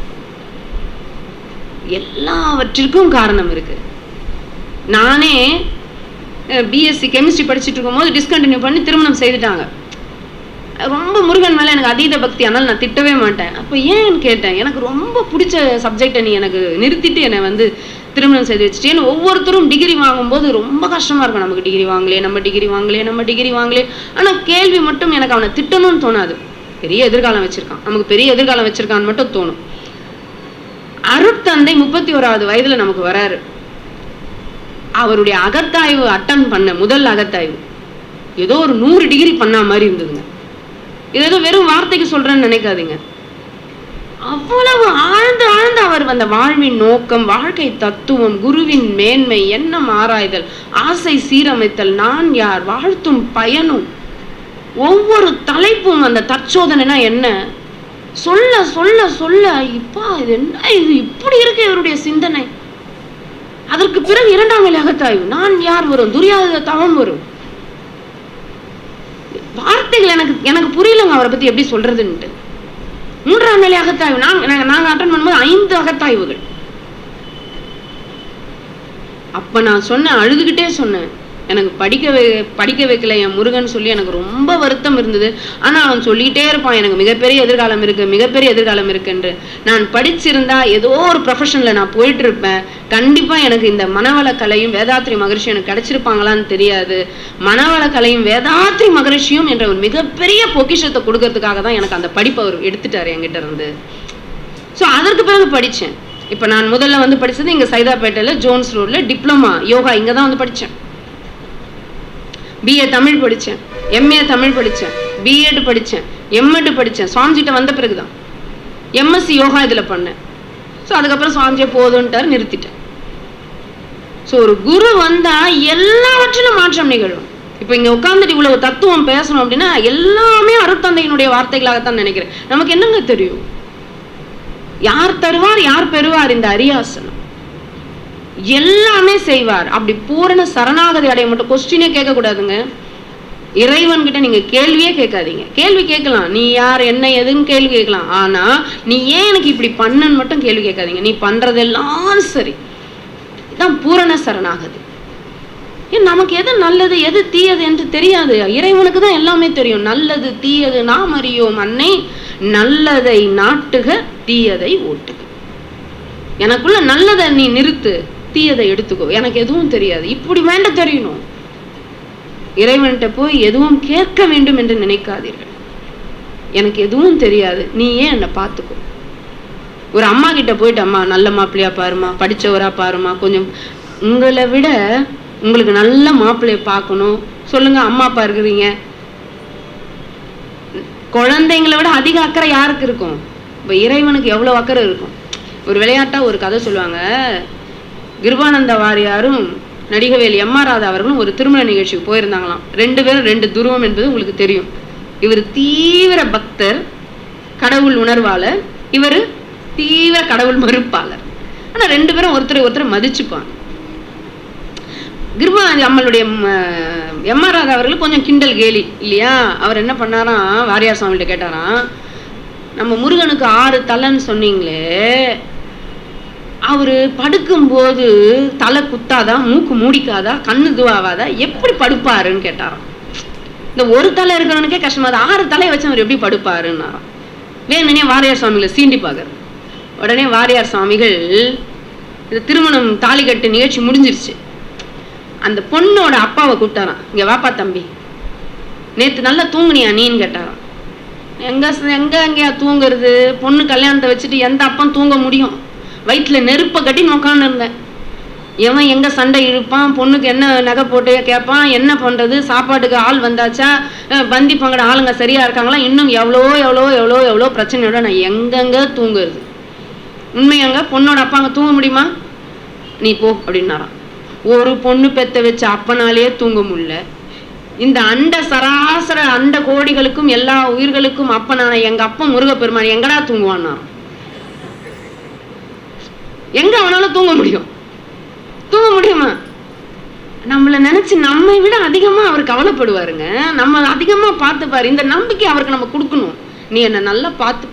எல்லாவற்றிற்கும் காரணம் இருக்கு நானே பிஎஸ்சி கெமிஸ்ட்ரி படிச்சுட்டு இருக்கும்போது டிஸ்கண்டினியூ பண்ணி திருமணம் செய்துட்டாங்க ரொம்ப முருகன் மேல எனக்கு அதீத பக்தி ஆனால் நான் திட்டவே மாட்டேன் அப்போ ஏன்னு கேட்டேன் எனக்கு ரொம்ப பிடிச்ச சப்ஜெக்டை நீ எனக்கு நிறுத்திட்டு என்னை வந்து திருமணம் செய்து வச்சுட்டேன்னு ஒவ்வொருத்தரும் டிகிரி வாங்கும்போது ரொம்ப கஷ்டமா இருக்கும் நமக்கு டிகிரி வாங்கலையே நம்ம டிகிரி வாங்கலையே நம்ம டிகிரி வாங்கலையே ஆனா கேள்வி மட்டும் எனக்கு அவனை திட்டணும்னு தோணாது பெரிய எதிர்காலம் வச்சிருக்கான் நமக்கு பெரிய எதிர்காலம் வச்சிருக்கான்னு மட்டும் தோணும் அருட்தந்தை முப்பத்தி ஓராவது வயதுல நமக்கு வராரு அவருடைய அகத்தாய்வு அட்டன் பண்ண முதல் அகத்தாய்வு ஏதோ ஒரு நூறு டிகிரி பண்ண மாதிரி இருந்ததுங்க இது ஏதோ வெறும் வார்த்தைக்கு சொல்றேன்னு நினைக்காதீங்க அவ்வளவு ஆழ்ந்து ஆழ்ந்து அவர் அந்த வாழ்வின் நோக்கம் வாழ்க்கை தத்துவம் குருவின் மேன்மை எண்ணம் ஆராய்தல் ஆசை சீரமைத்தல் நான் யார் வாழ்த்தும் பயனும் ஒவ்வொரு தலைப்பும் அந்த தற்சோதனைனா என்ன சொல்ல சொல்ல சொல்ல இப்பா இது என்ன இது இப்படி இருக்கு இவருடைய சிந்தனை அதற்கு பிறகு இரண்டாம் நிலை அகத்தாய்வு நான் யார் வரும் துரியாத தவம் வரும் வார்த்தைகள் எனக்கு எனக்கு புரியலங்க அவரை பத்தி எப்படி சொல்றதுன்ட்டு மூன்றாம் நிலை அகத்தாய்வு நாங்க நாங்க- நாங்க அட்டன் பண்ணும்போது ஐந்து அகத்தாய்வுகள் அப்ப நான் சொன்னேன் அழுதுகிட்டே சொன்னேன் எனக்கு படிக்க வை படிக்க வைக்கல என் முருகன் சொல்லி எனக்கு ரொம்ப வருத்தம் இருந்தது ஆனா அவன் சொல்லிட்டே இருப்பான் எனக்கு மிகப்பெரிய எதிர்காலம் இருக்கு மிகப்பெரிய எதிர்காலம் இருக்குன்று நான் படிச்சிருந்தா ஏதோ ஒரு ப்ரொஃபஷன்ல நான் போயிட்டு இருப்பேன் கண்டிப்பா எனக்கு இந்த மனவள கலையும் வேதாத்ரி மகரிஷி எனக்கு கிடைச்சிருப்பாங்களான்னு தெரியாது மனவள கலையும் வேதாத்ரி மகரிஷியும் என்ற ஒரு மிகப்பெரிய பொக்கிஷத்தை கொடுக்கறதுக்காக தான் எனக்கு அந்த படிப்பை அவர் எடுத்துட்டாரு என்கிட்ட இருந்து ஸோ அதற்கு பிறகு படித்தேன் இப்போ நான் முதல்ல வந்து படிச்சது இங்கே சைதாப்பேட்டையில் ஜோன்ஸ் ரோட்ல டிப்ளமா யோகா இங்கே தான் வந்து படித்தேன் பிஏ தமிழ் படித்தேன் எம்ஏ தமிழ் படித்தேன் பிஎட் படித்தேன் எம்எட் படித்தேன் சுவாமிஜிட்ட வந்த பிறகு தான் எம்எஸ்சி யோகா இதில் பண்ணேன் ஸோ அதுக்கப்புறம் சுவாமிஜியை போதுன்ட்டார் நிறுத்திட்டேன் ஸோ ஒரு குரு வந்தா எல்லாவற்றிலும் மாற்றம் நிகழும் இப்போ இங்க உட்காந்துட்டு இவ்வளவு தத்துவம் பேசணும் அப்படின்னா எல்லாமே அருத்தந்தையினுடைய வார்த்தைகளாகத்தான் நினைக்கிறேன் நமக்கு என்னங்க தெரியும் யார் தருவார் யார் பெறுவார் இந்த அரியாசனம் எல்லாமே செய்வார் அப்படி பூரண சரணாகதி அடைய மட்டும் கொஸ்டினே கேட்க கூடாதுங்க இறைவன் கிட்ட நீங்க கேள்வியே கேட்காதீங்க கேள்வி கேட்கலாம் நீ யார் என்ன எதுன்னு கேள்வி கேட்கலாம் ஆனா நீ ஏன் எனக்கு இப்படி பண்ணன்னு மட்டும் கேள்வி கேட்காதீங்க நீ பண்றதெல்லாம் சரி இதான் பூரண சரணாகதி ஏன் நமக்கு எது நல்லது எது தீயது என்று தெரியாது இறைவனுக்கு தான் எல்லாமே தெரியும் நல்லது தீயது நாம் அறியோம் அன்னை நல்லதை நாட்டுக தீயதை ஓட்டுக எனக்குள்ள நல்லதை நீ நிறுத்து தீயதை எடுத்துக்கோ எனக்கு எதுவும் தெரியாது இப்படி வேண்ட தெரியணும் இறைவன்கிட்ட போய் எதுவும் கேட்க வேண்டும் என்று நினைக்காதீர்கள் எனக்கு எதுவும் தெரியாது நீ ஏன் என்னை பார்த்துக்கோ ஒரு அம்மா கிட்ட போயிட்டு அம்மா நல்ல மாப்பிள்ளையா பாருமா படிச்சவரா பாருமா கொஞ்சம் உங்களை விட உங்களுக்கு நல்ல மாப்பிள்ளைய பார்க்கணும் சொல்லுங்க அம்மா அப்பா இருக்கிறீங்க குழந்தைங்களை விட அதிக அக்கறை யாருக்கு இருக்கும் இப்போ இறைவனுக்கு எவ்வளோ அக்கறை இருக்கும் ஒரு விளையாட்டா ஒரு கதை சொல்லுவாங்க கிருபானந்த வாரியாரும் நடிகவேல் எம் ஆர் ராதா அவர்களும் ஒரு திருமண நிகழ்ச்சிக்கு போயிருந்தாங்களாம் ரெண்டு பேரும் ரெண்டு துருவம் என்பது உங்களுக்கு தெரியும் இவர் தீவிர பக்தர் கடவுள் உணர்வாளர் இவர் தீவிர கடவுள் மறுப்பாளர் ஆனா ரெண்டு பேரும் ஒருத்தரை ஒருத்தர் மதிச்சுப்பாங்க கிருபானந்தி அம்மளுடைய எம் ஆர் ராதா அவர்கள் கொஞ்சம் கிண்டல் கேலி இல்லையா அவர் என்ன பண்ணாராம் வாரியார் சுவாமிகிட்ட கேட்டாராம் நம்ம முருகனுக்கு ஆறு தலைன்னு சொன்னீங்களே அவரு படுக்கும்போது தலை குத்தாதா மூக்கு மூடிக்காதா கண்ணு துவாவாதா எப்படி படுப்பாருன்னு கேட்டாராம் இந்த ஒரு தலை இருக்கிறவனுக்கே கஷ்டமா அது ஆறு தலையை வச்சு அவர் எப்படி படுப்பாருன்னாராம் வேணுனே வாரியார் சுவாமிகளை சீண்டி பார்க்கறது உடனே வாரியார் சுவாமிகள் இந்த திருமணம் தாலி கட்டு நிகழ்ச்சி முடிஞ்சிருச்சு அந்த பொண்ணோட அப்பாவை கூப்பிட்டாராம் இங்க வாப்பா தம்பி நேத்து நல்லா தூங்குனியா நீன்னு கேட்டாராம் எங்க எங்க எங்கேயா தூங்குறது பொண்ணு கல்யாணத்தை வச்சுட்டு எந்த அப்பம் தூங்க முடியும் வயிற்றுல நெருப்பை கட்டி உட்காந்து இருந்தேன் எவன் எங்க சண்டை இழுப்பான் பொண்ணுக்கு என்ன நகை போட்டு கேட்பான் என்ன பண்றது சாப்பாட்டுக்கு ஆள் வந்தாச்சா அஹ் பந்தி பங்கட ஆளுங்க சரியா இருக்காங்களா இன்னும் எவ்வளோ எவ்வளோ எவ்வளோ எவ்வளோ பிரச்சனையோட நான் எங்கெங்க தூங்குறது உண்மையாங்க பொண்ணோட அப்பா அங்க தூங்க முடியுமா நீ போ அப்படின்னாராம் ஒரு பொண்ணு பெத்த வச்ச அப்பனாலே தூங்க முடியல இந்த அண்ட சராசர அண்ட கோடிகளுக்கும் எல்லா உயிர்களுக்கும் அப்பனான எங்க அப்பன் முருகப்பெருமான் எங்கடா தூங்குவான்னா எங்க அவனால தூங்க முடியும் தூங்க முடியுமா நம்மள நினைச்சு நம்மை விட அதிகமா அவர் கவலைப்படுவாருங்க நம்ம அதிகமா பார்த்துப்பாரு இந்த நம்பிக்கை அவருக்கு நம்ம கொடுக்கணும் நீ என்ன நல்லா பார்த்துப்ப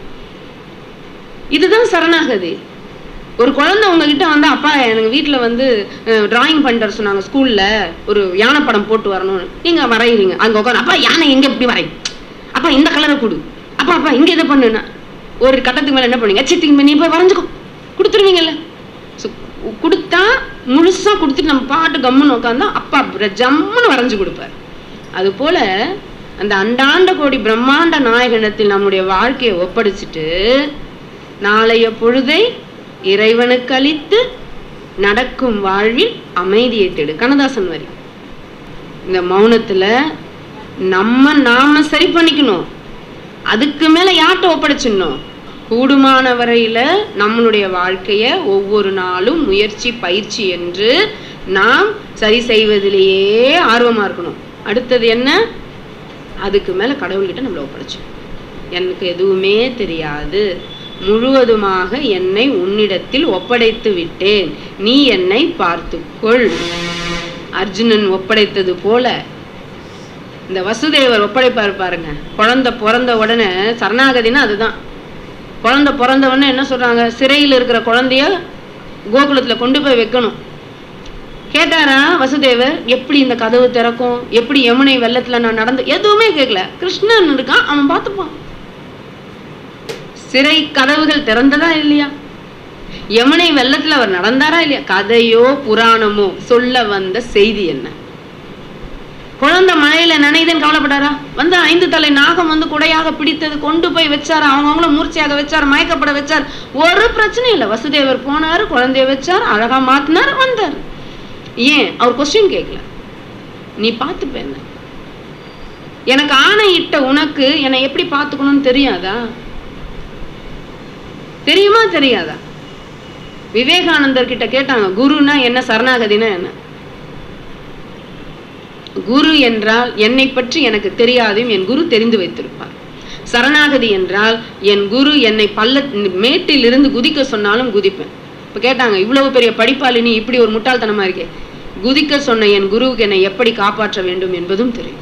இதுதான் சரணாகதி ஒரு குழந்தை உங்ககிட்ட வந்து அப்பா எனக்கு வீட்டில் வந்து டிராயிங் பண்ணிட்டு வர சொன்னாங்க ஸ்கூல்ல ஒரு யானை படம் போட்டு வரணும்னு நீங்க வரைகிறீங்க அங்க உட்காந்து அப்பா யானை எங்க எப்படி வரை அப்பா இந்த கலரை கொடு அப்பா அப்பா இங்க இதை பண்ணுனா ஒரு கட்டத்துக்கு மேல என்ன பண்ணுவீங்க சித்திக்கு நீ போய் வரைஞ்சுக்கோ கொடுத்துருவீங்கல்ல So, கொடுத்தா முழுசா கொடுத்துட்டு நம்ம பாட்டு கம்முன்னு உட்காந்தா அப்பா பிர- ஜம்முன்னு வரைஞ்சு கொடுப்பார் அது போல அந்த அண்டாண்ட கோடி பிரம்மாண்ட நாயகனத்தில் நம்முடைய வாழ்க்கையை ஒப்படைச்சிட்டு நாளைய பொழுதை இறைவனுக்கு அளித்து நடக்கும் வாழ்வில் அமைதியை தேடு கண்ணதாசன் வரி இந்த மௌனத்துல நம்ம நாம சரி பண்ணிக்கணும் அதுக்கு மேல யார்கிட்ட ஒப்படைச்சிடணும் கூடுமான வரையில நம்மளுடைய வாழ்க்கைய ஒவ்வொரு நாளும் முயற்சி பயிற்சி என்று நாம் சரி செய்வதிலேயே ஆர்வமா இருக்கணும் அடுத்தது என்ன அதுக்கு மேல கடவுள்கிட்ட நம்மள ஒப்படைச்சோம் எனக்கு எதுவுமே தெரியாது முழுவதுமாக என்னை உன்னிடத்தில் ஒப்படைத்து விட்டேன் நீ என்னை பார்த்துக்கொள் அர்ஜுனன் ஒப்படைத்தது போல இந்த வசுதேவர் ஒப்படைப்பார் பாருங்க குழந்தை பிறந்த உடனே சரணாகதினா அதுதான் குழந்தை பிறந்த உடனே என்ன சொல்றாங்க சிறையில் இருக்கிற குழந்தைய கோகுலத்துல கொண்டு போய் வைக்கணும் கேட்டாரா வசுதேவர் எப்படி இந்த கதவு திறக்கும் எப்படி யமுனை வெள்ளத்துல நான் நடந்து எதுவுமே கேட்கல கிருஷ்ணன் இருக்கான் அவன் பார்த்துப்பான் சிறை கதவுகள் திறந்ததா இல்லையா யமுனை வெள்ளத்துல அவர் நடந்தாரா இல்லையா கதையோ புராணமோ சொல்ல வந்த செய்தி என்ன குழந்தை மழையில நனையுதுன்னு கவலைப்பட்டாரா வந்து ஐந்து தலை நாகம் வந்து குடையாக பிடித்தது கொண்டு போய் வச்சாரு அவங்கவுங்கள மூர்ச்சையாக வச்சார் மயக்கப்பட வச்சார் ஒரு பிரச்சனையும் இல்லை வசுதேவர் போனாரு குழந்தைய வச்சார் அழகா மாத்தினார் வந்தார் ஏன் அவர் கொஸ்டின் கேட்கல நீ பார்த்துப்ப என்ன எனக்கு ஆணையிட்ட உனக்கு என்னை எப்படி பார்த்துக்கணும்னு தெரியாதா தெரியுமா தெரியாதா விவேகானந்தர் கிட்ட கேட்டாங்க குருனா என்ன சரணாகதினா என்ன குரு என்றால் என்னை பற்றி எனக்கு தெரியாதையும் என் குரு தெரிந்து வைத்திருப்பார் சரணாகதி என்றால் என் குரு என்னை பள்ள மேட்டிலிருந்து குதிக்க சொன்னாலும் குதிப்பேன் இப்போ கேட்டாங்க இவ்வளவு பெரிய படிப்பாளினி இப்படி ஒரு முட்டாள்தனமா இருக்கே குதிக்க சொன்ன என் குருவுக்கு என்னை எப்படி காப்பாற்ற வேண்டும் என்பதும் தெரியும்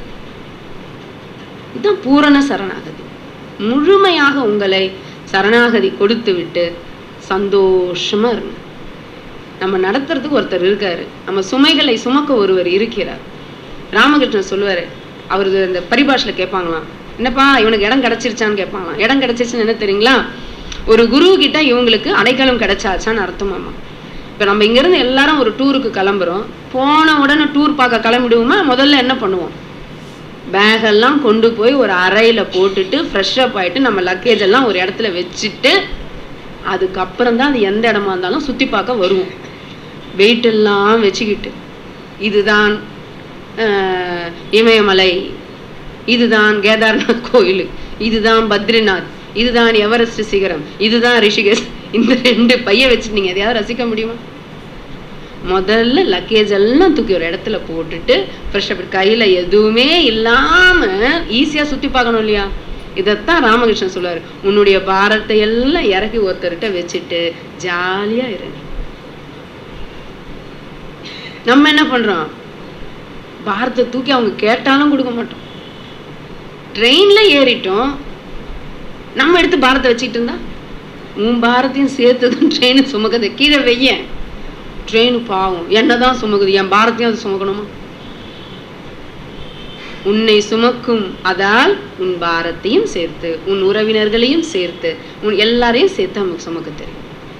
இதுதான் பூரண சரணாகதி முழுமையாக உங்களை சரணாகதி கொடுத்து விட்டு சந்தோஷமா இருங்க நம்ம நடத்துறதுக்கு ஒருத்தர் இருக்காரு நம்ம சுமைகளை சுமக்க ஒருவர் இருக்கிறார் ராமகிருஷ்ணன் சொல்லுவாரு அவரு இந்த பரிபாஷையில் கேட்பாங்களாம் என்னப்பா இவனுக்கு இடம் கிடைச்சிருச்சான்னு கேட்பாங்களாம் இடம் கிடைச்சிருச்சுன்னு என்ன தெரியுங்களா ஒரு குரு கிட்ட இவங்களுக்கு அடைக்கலம் கிடைச்சாச்சான்னு அர்த்தமாமா இப்போ நம்ம இங்கேருந்து எல்லாரும் ஒரு டூருக்கு கிளம்புறோம் போன உடனே டூர் பார்க்க கிளம்பிடுவோமா முதல்ல என்ன பண்ணுவோம் பேகெல்லாம் கொண்டு போய் ஒரு அறையில் போட்டுட்டு ஃப்ரெஷ் அப் ஆகிட்டு நம்ம லக்கேஜ் எல்லாம் ஒரு இடத்துல வச்சுட்டு அதுக்கப்புறம் தான் அது எந்த இடமா இருந்தாலும் சுற்றி பார்க்க வருவோம் வெயிட் எல்லாம் வச்சுக்கிட்டு இதுதான் அஹ், இமயமலை இதுதான் கேதார்நாத் கோயில் இதுதான் பத்ரிநாத் இதுதான் எவரெஸ்ட் சிகரம் இதுதான் ரிஷிகேஷ் இந்த ரெண்டு பைய வச்சு நீங்க எதையாவது ரசிக்க முடியுமா முதல்ல லக்கேஜ் எல்லாம் தூக்கி ஒரு இடத்துல போட்டுட்டு ஃப்ரெஷ் அப் கையில எதுவுமே இல்லாம ஈஸியா சுத்தி பார்க்கணும் இல்லையா இதைத்தான் ராமகிருஷ்ணன் சொல்லுவாரு உன்னுடைய பாரத்தை எல்லாம் இறக்கி ஒருத்தர்கிட்ட வச்சுட்டு ஜாலியா இரு நீ. நம்ம என்ன பண்றோம் பாரத்தை தூக்கி அவங்க கேட்டாலும் கொடுக்க மாட்டோம் ட்ரெயின்ல ஏறிட்டோம் நம்ம எடுத்து பாரத்தை வச்சுக்கிட்டு இருந்தா உன் பாரத்தையும் சேர்த்து தான் ட்ரெயின் சுமக்குது கீழே வெய்யேன் ட்ரெயின் பாவம் என்னதான் சுமக்குது என் பாரத்தையும் அது சுமக்கணுமா உன்னை சுமக்கும் அதால் உன் பாரத்தையும் சேர்த்து உன் உறவினர்களையும் சேர்த்து உன் எல்லாரையும் சேர்த்து அவனுக்கு சுமக்க தெரியும்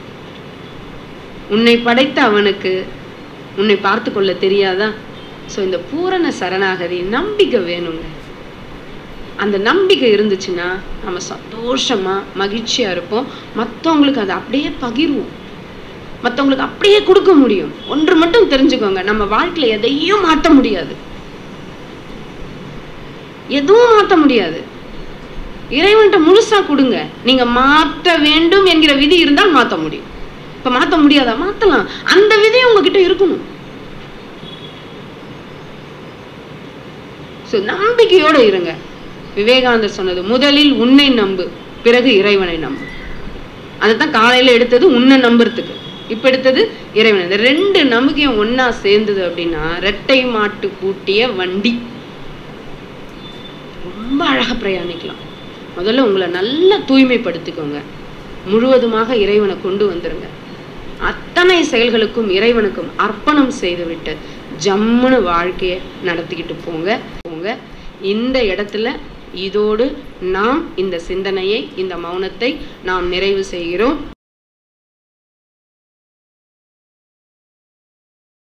உன்னை படைத்த அவனுக்கு உன்னை பார்த்து கொள்ள தெரியாதா ஸோ இந்த பூரண சரணாகதி நம்பிக்கை வேணுங்க அந்த நம்பிக்கை இருந்துச்சுன்னா நம்ம சந்தோஷமா மகிழ்ச்சியா இருப்போம் மற்றவங்களுக்கு அதை அப்படியே பகிர்வோம் மற்றவங்களுக்கு அப்படியே கொடுக்க முடியும் ஒன்று மட்டும் தெரிஞ்சுக்கோங்க நம்ம வாழ்க்கையில எதையும் மாற்ற முடியாது எதுவும் மாற்ற முடியாது இறைவன்கிட்ட முழுசா கொடுங்க நீங்க மாற்ற வேண்டும் என்கிற விதி இருந்தால் மாற்ற முடியும் இப்ப மாற்ற முடியாதா மாத்தலாம் அந்த விதி உங்ககிட்ட இருக்கணும் ஸோ நம்பிக்கையோட இருங்க விவேகானந்தர் சொன்னது முதலில் உன்னை நம்பு பிறகு இறைவனை நம்பு அதுதான் காலையில எடுத்தது உன்னை நம்புறதுக்கு இப்ப எடுத்தது இறைவன் இந்த ரெண்டு நம்பிக்கையும் ஒண்ணா சேர்ந்தது அப்படின்னா ரெட்டை மாட்டு பூட்டிய வண்டி ரொம்ப அழகா பிரயாணிக்கலாம் முதல்ல உங்களை நல்லா தூய்மைப்படுத்திக்கோங்க முழுவதுமாக இறைவனை கொண்டு வந்துருங்க அத்தனை செயல்களுக்கும் இறைவனுக்கும் அர்ப்பணம் செய்துவிட்டு ஜம்முன்னு வாழ்க்கையை நடத்திக்கிட்டு போங்க போங்க இந்த இடத்துல இதோடு நாம் இந்த சிந்தனையை இந்த மௌனத்தை நாம் நிறைவு செய்கிறோம்